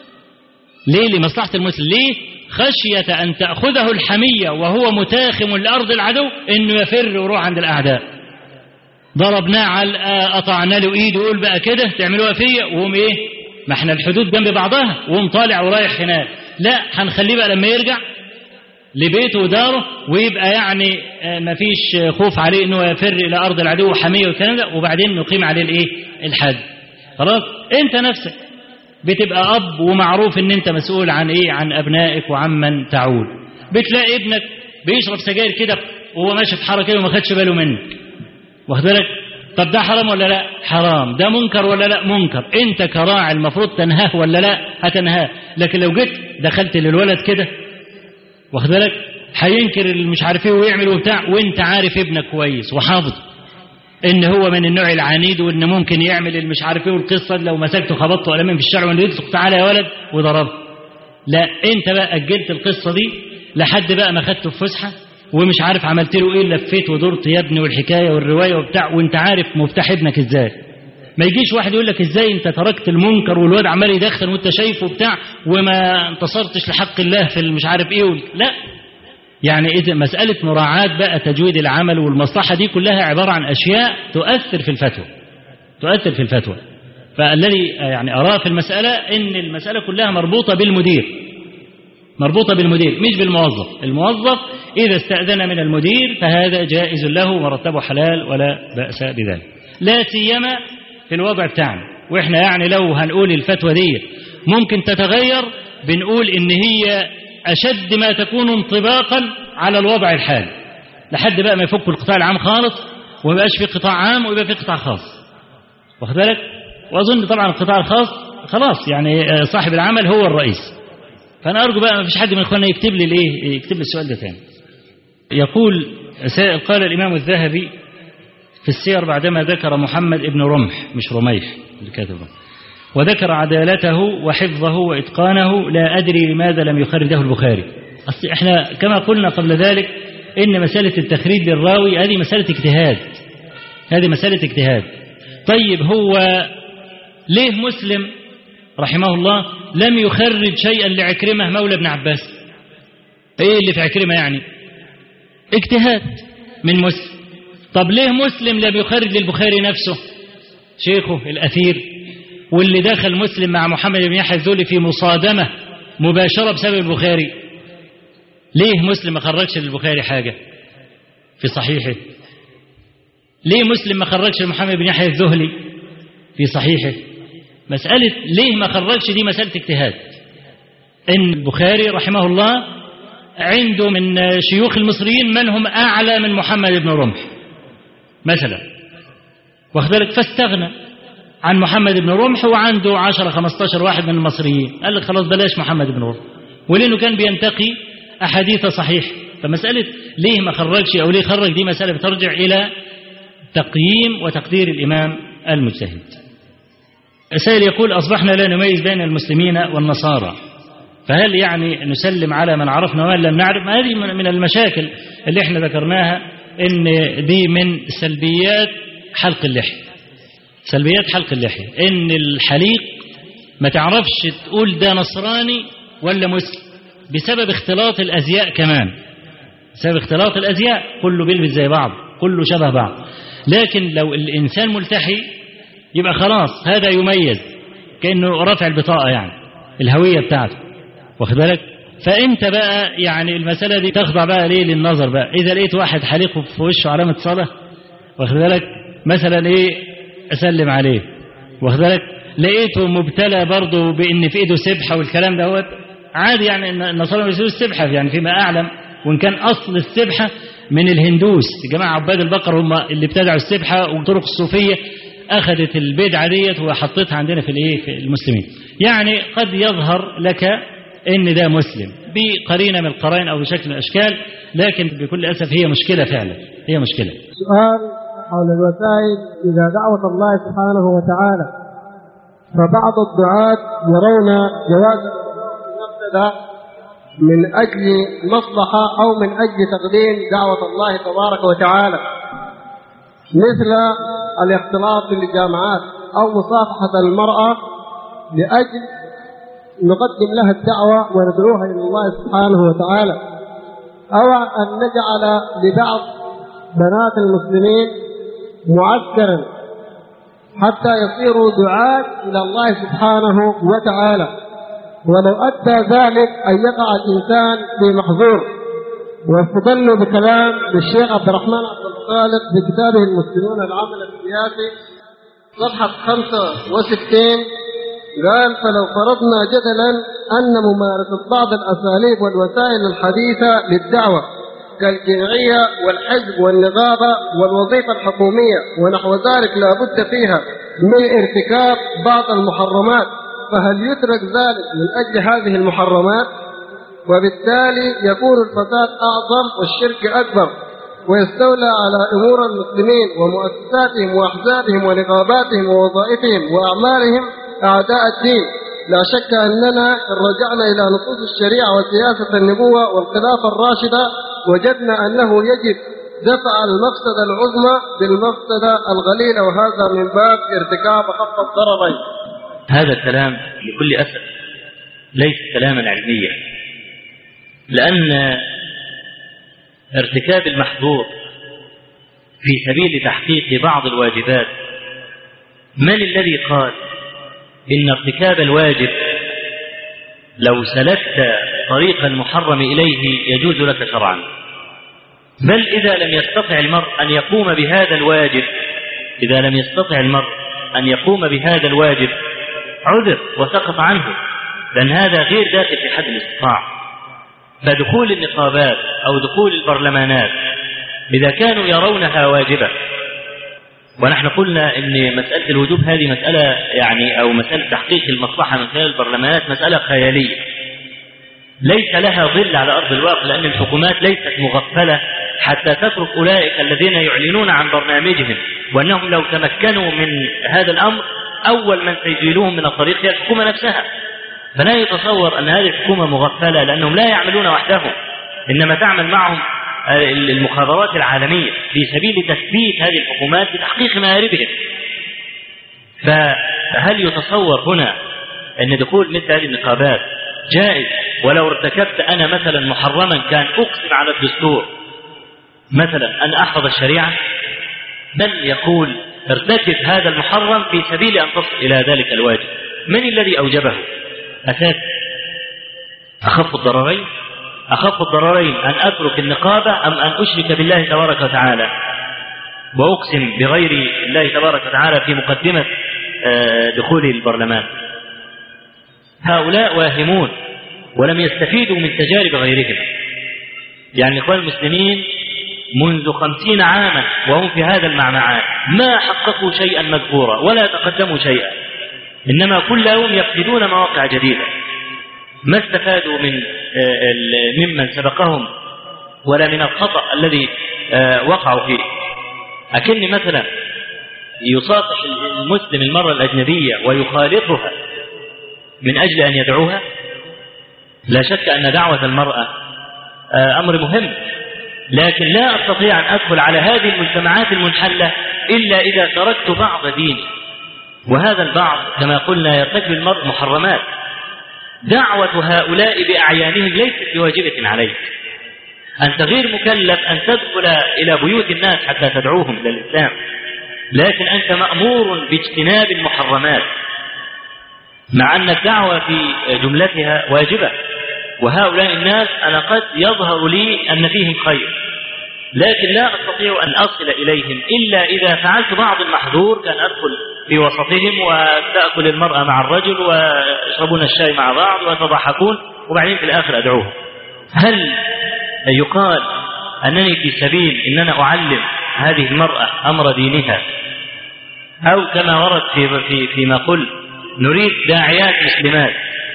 ليه لمصلحة المسلم ليه خشية أن تأخذه الحمية وهو متاخم لأرض العدو إنه يفر ويروح عند الأعداء ضربناه على قطعنا له إيده ويقول بقى كده تعملوها فيا وهم إيه ما احنا الحدود جنب بعضها وهم طالع ورايح هناك لا هنخليه بقى لما يرجع لبيته وداره ويبقى يعني ما فيش خوف عليه انه يفر الى ارض العدو وحميه والكلام ده وبعدين نقيم عليه الايه الحد خلاص انت نفسك بتبقى اب ومعروف ان انت مسؤول عن ايه عن ابنائك وعمن تعول بتلاقي ابنك بيشرب سجاير كده وهو ماشي في حاره كده وما خدش باله منك واخد بالك طب ده حرام ولا لا حرام ده منكر ولا لا منكر انت كراعي المفروض تنهاه ولا لا هتنهاه لكن لو جيت دخلت للولد كده واخد بالك هينكر اللي مش عارف ايه ويعمل وبتاع وانت عارف ابنك كويس وحافظ ان هو من النوع العنيد وان ممكن يعمل اللي مش عارف ايه والقصه لو مسكته خبطته قلم في الشارع وانه يدخل تعالى يا ولد وضربه لا انت بقى اجلت القصه دي لحد بقى ما خدته في فسحه ومش عارف عملت له ايه لفيت ودرت يا ابني والحكايه والروايه وبتاع وانت عارف مفتاح ابنك ازاي ما يجيش واحد يقول لك ازاي انت تركت المنكر والواد عمال يدخن وانت شايفه بتاع وما انتصرتش لحق الله في مش عارف ايه لا يعني إذا مسألة مراعاة بقى تجويد العمل والمصلحة دي كلها عبارة عن أشياء تؤثر في الفتوى تؤثر في الفتوى فالذي يعني أراه في المسألة إن المسألة كلها مربوطة بالمدير مربوطة بالمدير مش بالموظف الموظف إذا استأذن من المدير فهذا جائز له مرتبه حلال ولا بأس بذلك لا سيما في الوضع بتاعنا وإحنا يعني لو هنقول الفتوى دي ممكن تتغير بنقول إن هي أشد ما تكون انطباقا على الوضع الحالي لحد بقى ما يفكوا القطاع العام خالص وما يبقاش في قطاع عام ويبقى في قطاع خاص واخد بالك واظن طبعا القطاع الخاص خلاص يعني آه، صاحب العمل هو الرئيس فانا ارجو بقى ما فيش حد من اخواننا يكتب لي الايه يكتب لي السؤال ده تاني يقول سائل قال الامام الذهبي في السير بعدما ذكر محمد ابن رمح مش رميح اللي كاتب رمح وذكر عدالته وحفظه وإتقانه لا أدري لماذا لم يخرجه البخاري أصل إحنا كما قلنا قبل ذلك إن مسألة التخريج للراوي هذه مسألة اجتهاد هذه مسألة اجتهاد طيب هو ليه مسلم رحمه الله لم يخرج شيئا لعكرمة مولى ابن عباس ايه اللي في عكرمة يعني اجتهاد من مسلم طب ليه مسلم لم يخرج للبخاري نفسه شيخه الأثير واللي دخل مسلم مع محمد بن يحيى الذولي في مصادمة مباشرة بسبب البخاري ليه مسلم ما خرجش للبخاري حاجة في صحيحه ليه مسلم ما خرجش لمحمد بن يحيى الذهلي في صحيحه مسألة ليه ما خرجش دي مسألة اجتهاد إن البخاري رحمه الله عنده من شيوخ المصريين من هم أعلى من محمد بن رمح مثلا واخد بالك فاستغنى عن محمد بن رمح وعنده 10 15 واحد من المصريين قال لك خلاص بلاش محمد بن رمح ولانه كان بينتقي احاديث صحيح فمساله ليه ما خرجش او ليه خرج دي مساله بترجع الى تقييم وتقدير الامام المجتهد السائل يقول اصبحنا لا نميز بين المسلمين والنصارى فهل يعني نسلم على من عرفنا ومن لم نعرف هذه من المشاكل اللي احنا ذكرناها ان دي من سلبيات حلق اللحيه سلبيات حلق اللحية إن الحليق ما تعرفش تقول ده نصراني ولا مسلم بسبب اختلاط الأزياء كمان بسبب اختلاط الأزياء كله بيلبس زي بعض كله شبه بعض لكن لو الإنسان ملتحي يبقى خلاص هذا يميز كأنه رافع البطاقة يعني الهوية بتاعته واخد بالك فانت بقى يعني المسألة دي تخضع بقى ليه للنظر بقى إذا لقيت واحد حليق في وشه علامة صلاة واخد بالك مثلا ايه اسلم عليه واخد بالك لقيته مبتلى برضه بان في ايده سبحه والكلام دوت عادي يعني النصارى بيسووا السبحه يعني فيما اعلم وان كان اصل السبحه من الهندوس جماعه عباد البقر هم اللي ابتدعوا السبحه والطرق الصوفيه اخذت البدعه ديت وحطيتها عندنا في الايه في المسلمين يعني قد يظهر لك ان ده مسلم بقرينه من القرائن او بشكل من الاشكال لكن بكل اسف هي مشكله فعلا هي مشكله سؤال حول الوسائل إلى دعوة الله سبحانه وتعالى فبعض الدعاة يرون جواز المبتدا من أجل مصلحة أو من أجل تقديم دعوة الله تبارك وتعالى مثل الاختلاط بالجامعات أو مصافحة المرأة لأجل نقدم لها الدعوة وندعوها إلى الله سبحانه وتعالى أو أن نجعل لبعض بنات المسلمين معسكرا حتى يصيروا دعاة إلى الله سبحانه وتعالى ولو أدى ذلك أن يقع الإنسان في محظور واستدلوا بكلام للشيخ عبد الرحمن عبد الخالق في كتابه المسلمون العمل السياسي صفحة 65 قال فلو فرضنا جدلا أن ممارسة بعض الأساليب والوسائل الحديثة للدعوة كالجمعية والحزب والنقابة والوظيفة الحكومية ونحو ذلك لا بد فيها من ارتكاب بعض المحرمات فهل يترك ذلك من أجل هذه المحرمات وبالتالي يكون الفساد أعظم والشرك أكبر ويستولى على أمور المسلمين ومؤسساتهم وأحزابهم ونقاباتهم ووظائفهم وأعمالهم أعداء الدين لا شك أننا إن رجعنا إلى نصوص الشريعة وسياسة النبوة والخلافة الراشدة وجدنا أنه يجب دفع المفسدة العظمى بالمفسدة القليلة وهذا من باب ارتكاب خط الضررين هذا الكلام بكل أسف ليس كلاما علميا لأن ارتكاب المحظور في سبيل تحقيق بعض الواجبات من الذي قال إن ارتكاب الواجب لو سلكت طريق المحرم إليه يجوز لك شرعا بل إذا لم يستطع المرء أن يقوم بهذا الواجب إذا لم يستطع المرء أن يقوم بهذا الواجب عذر وسقط عنه لأن هذا غير داخل في حد الاستطاع فدخول النقابات أو دخول البرلمانات إذا كانوا يرونها واجبة ونحن قلنا ان مسألة الوجوب هذه مسألة يعني او مسألة تحقيق المصلحة من خلال البرلمانات مسألة خيالية ليس لها ظل على ارض الواقع لان الحكومات ليست مغفلة حتى تترك اولئك الذين يعلنون عن برنامجهم وانهم لو تمكنوا من هذا الامر اول من سيزيلوهم من الطريق هي الحكومة نفسها فلا يتصور ان هذه الحكومة مغفلة لانهم لا يعملون وحدهم انما تعمل معهم المخابرات العالمية في سبيل تثبيت هذه الحكومات بتحقيق مآربهم فهل يتصور هنا أن دخول مثل هذه النقابات جائز ولو ارتكبت أنا مثلا محرما كان أقسم على الدستور مثلا أن أحفظ الشريعة بل يقول ارتكب هذا المحرم في سبيل أن تصل إلى ذلك الواجب من الذي أوجبه أساس أخف الضررين أخف الضررين أن أترك النقابة أم أن أشرك بالله تبارك وتعالى وأقسم بغير الله تبارك وتعالى في مقدمة دخول البرلمان هؤلاء واهمون ولم يستفيدوا من تجارب غيرهم يعني الإخوان المسلمين منذ خمسين عاما وهم في هذا المعمعان ما حققوا شيئا مذكورا ولا تقدموا شيئا إنما كل يوم يفقدون مواقع جديدة ما استفادوا من ممن سبقهم ولا من الخطأ الذي وقعوا فيه أكن مثلا يصافح المسلم المرأة الأجنبية ويخالطها من أجل أن يدعوها لا شك أن دعوة المرأة أمر مهم لكن لا أستطيع أن أدخل على هذه المجتمعات المنحلة إلا إذا تركت بعض ديني وهذا البعض كما قلنا يرتكب المرء محرمات دعوة هؤلاء بأعيانهم ليست بواجبة عليك أنت غير مكلف أن تدخل إلى بيوت الناس حتى تدعوهم إلى الإسلام لكن أنت مأمور باجتناب المحرمات مع أن الدعوة في جملتها واجبة وهؤلاء الناس أنا قد يظهر لي أن فيهم خير لكن لا أستطيع أن أصل إليهم إلا إذا فعلت بعض المحظور كان أدخل في وسطهم وتأكل المرأة مع الرجل ويشربون الشاي مع بعض ويتضحكون وبعدين في الآخر أدعوهم هل يقال أنني في سبيل أن أنا أعلم هذه المرأة أمر دينها أو كما ورد في في فيما قلت نريد داعيات مسلمات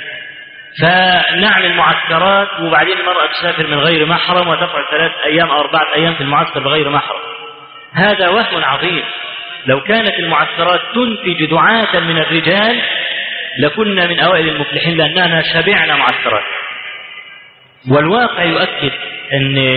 فنعمل معسكرات وبعدين المرأة تسافر من غير محرم وتقعد ثلاث أيام أو أربعة أيام في المعسكر بغير محرم هذا وهم عظيم لو كانت المعسكرات تنتج دعاة من الرجال لكنا من أوائل المفلحين لأننا شبعنا معسكرات والواقع يؤكد أن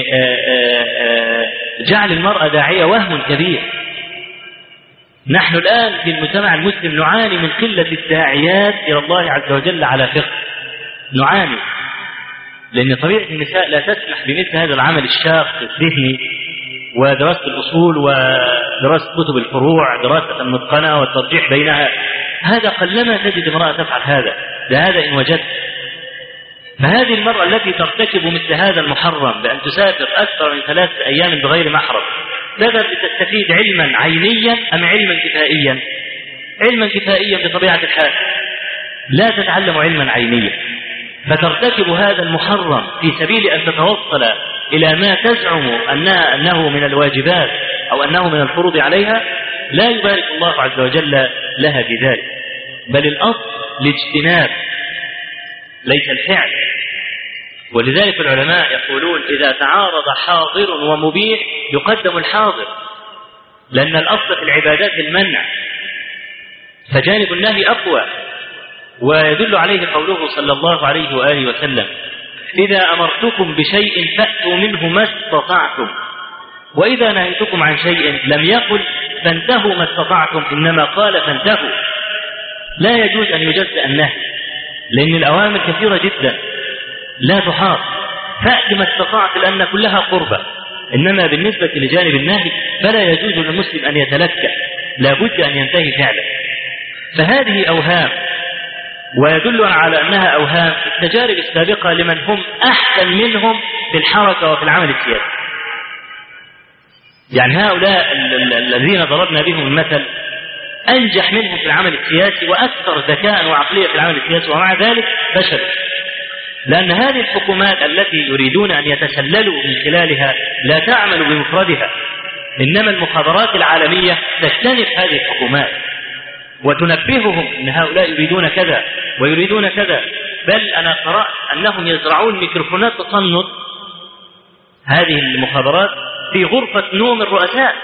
جعل المرأة داعية وهم كبير نحن الآن في المجتمع المسلم نعاني من قلة الداعيات إلى الله عز وجل على فقه نعاني لأن طبيعة النساء لا تسمح بمثل هذا العمل الشاق الذهني ودراسة الأصول ودراسة كتب الفروع دراسة المتقنة والترجيح بينها هذا قلما تجد امرأة تفعل هذا لهذا إن وجدت فهذه المرأة التي ترتكب مثل هذا المحرم بأن تسافر أكثر من ثلاثة أيام بغير محرم تذهب لتستفيد علما عينيا أم علما كفائيا علما كفائيا بطبيعة الحال لا تتعلم علما عينيا فترتكب هذا المحرم في سبيل أن تتوصل إلى ما تزعم أنها أنه من الواجبات أو أنه من الفروض عليها لا يبارك الله عز وجل لها في ذلك بل الأصل الاجتناب ليس الفعل ولذلك العلماء يقولون إذا تعارض حاضر ومبيح يقدم الحاضر لأن الأصل في العبادات المنع فجانب النهي أقوى ويدل عليه قوله صلى الله عليه وآله وسلم إذا أمرتكم بشيء فأتوا منه ما استطعتم وإذا نهيتكم عن شيء لم يقل فانتهوا ما استطعتم إنما قال فانتهوا لا يجوز أن يجزأ النهي لأن الأوامر كثيرة جدا لا تحاط فأت ما استطعت لأن كلها قربة إنما بالنسبة لجانب النهي فلا يجوز للمسلم أن يتلكى لابد أن ينتهي فعلا فهذه أوهام ويدل على أنها أوهام التجارب السابقة لمن هم أحسن منهم في الحركة وفي العمل السياسي يعني هؤلاء الذين ضربنا بهم المثل أنجح منهم في العمل السياسي وأكثر ذكاء وعقلية في العمل السياسي ومع ذلك فشلوا لأن هذه الحكومات التي يريدون أن يتسللوا من خلالها لا تعمل بمفردها إنما المخابرات العالمية تجتنب هذه الحكومات وتنبههم أن هؤلاء يريدون كذا ويريدون كذا بل أنا قرأت أنهم يزرعون ميكروفونات تصنت هذه المخابرات في غرفة نوم الرؤساء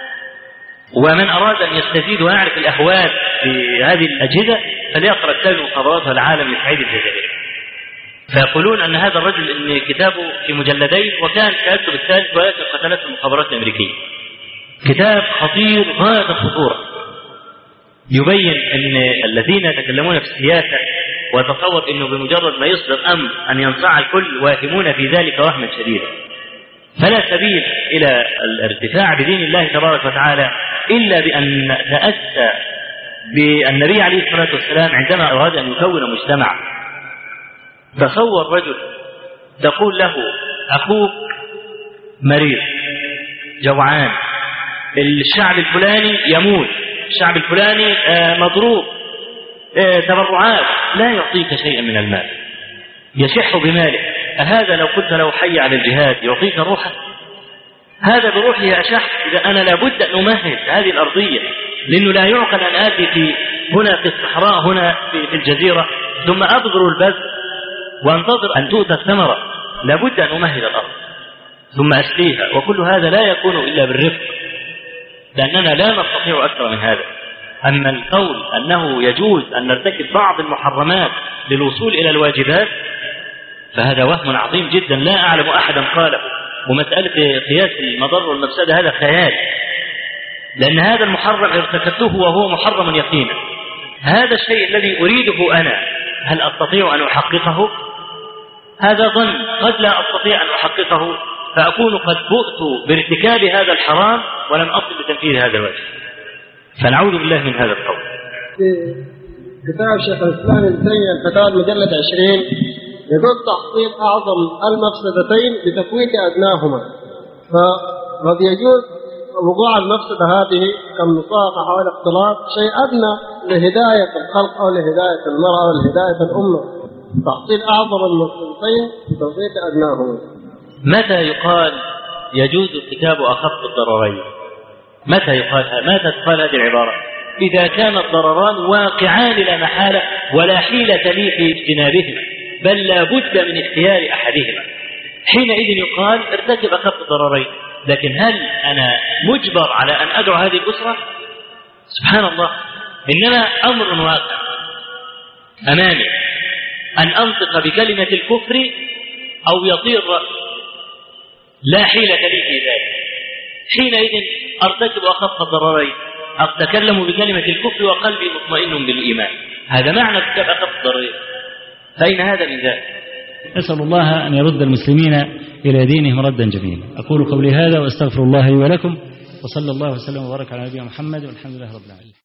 ومن أراد أن يستفيد ويعرف الأهوال في هذه الأجهزة فليقرأ كتاب المخابرات والعالم لسعيد الجزائري فيقولون أن هذا الرجل إن كتابه في مجلدين وكان سيكتب الثالث ولكن قتلته المخابرات الأمريكية كتاب خطير غاية الخطورة يبين أن الذين يتكلمون في السياسة وتصور أنه بمجرد ما يصدر أمر أن ينصاع الكل واهمون في ذلك وهما شديدا فلا سبيل إلى الارتفاع بدين الله تبارك وتعالى إلا بأن نتأسى بالنبي عليه الصلاة والسلام عندما أراد أن يكون مجتمع تصور رجل تقول له أخوك مريض جوعان الشعب الفلاني يموت الشعب الفلاني مضروب تبرعات لا يعطيك شيئا من المال يشح بماله أهذا لو قلت له حي على الجهاد يعطيك روحه هذا بروحه أشح إذا أنا لابد أن أمهد هذه الأرضية لأنه لا يعقل أن آتي في هنا في الصحراء هنا في, في الجزيرة ثم أبذر البذر وانتظر أن تؤتى الثمرة لابد أن أمهد الأرض ثم أسقيها وكل هذا لا يكون إلا بالرفق لأننا لا نستطيع أكثر من هذا أما القول أنه يجوز أن نرتكب بعض المحرمات للوصول إلى الواجبات فهذا وهم عظيم جدا لا أعلم أحدا قاله ومسألة قياس المضر والمفسدة هذا خيال لأن هذا المحرم ارتكبته وهو محرم يقينا هذا الشيء الذي أريده أنا هل أستطيع أن أحققه هذا ظن قد لا أستطيع أن أحققه فأكون قد بؤت بارتكاب هذا الحرام ولم أصل بتنفيذ هذا الواجب فنعوذ بالله من هذا القول في كتاب شيخ الإسلام ابن تيمية الفتاوى المجلد 20 يقول تحصيل أعظم المفسدتين بتفويت أدناهما فقد يجوز وقوع المفسدة هذه كالمصافحة والاختلاط شيء أدنى لهداية الخلق أو لهداية المرأة أو لهداية الأمة تحصيل أعظم المفسدتين بتفويت أدناهما متى يقال يجوز ارتكاب أخف الضررين متى يقال متى تقال هذه العبارة إذا كان الضرران واقعان لا محالة ولا حيلة لي في اجتنابهما بل لا بد من اختيار أحدهما حينئذ يقال ارتكب أخف الضررين لكن هل أنا مجبر على أن أدعو هذه الأسرة سبحان الله إنما أمر واقع أمامي أن أنطق بكلمة الكفر أو يطير رأسي لا حيلة لي في ذلك حينئذ أرتكب أخف الضررين أتكلم بكلمة الكفر وقلبي مطمئن بالإيمان هذا معنى ارتكاب أخف الضررين فأين هذا من ذلك نسأل الله أن يرد المسلمين إلى دينهم ردا جميلا أقول قولي هذا وأستغفر الله لي ولكم وصلى الله وسلم وبارك على نبينا محمد والحمد لله رب العالمين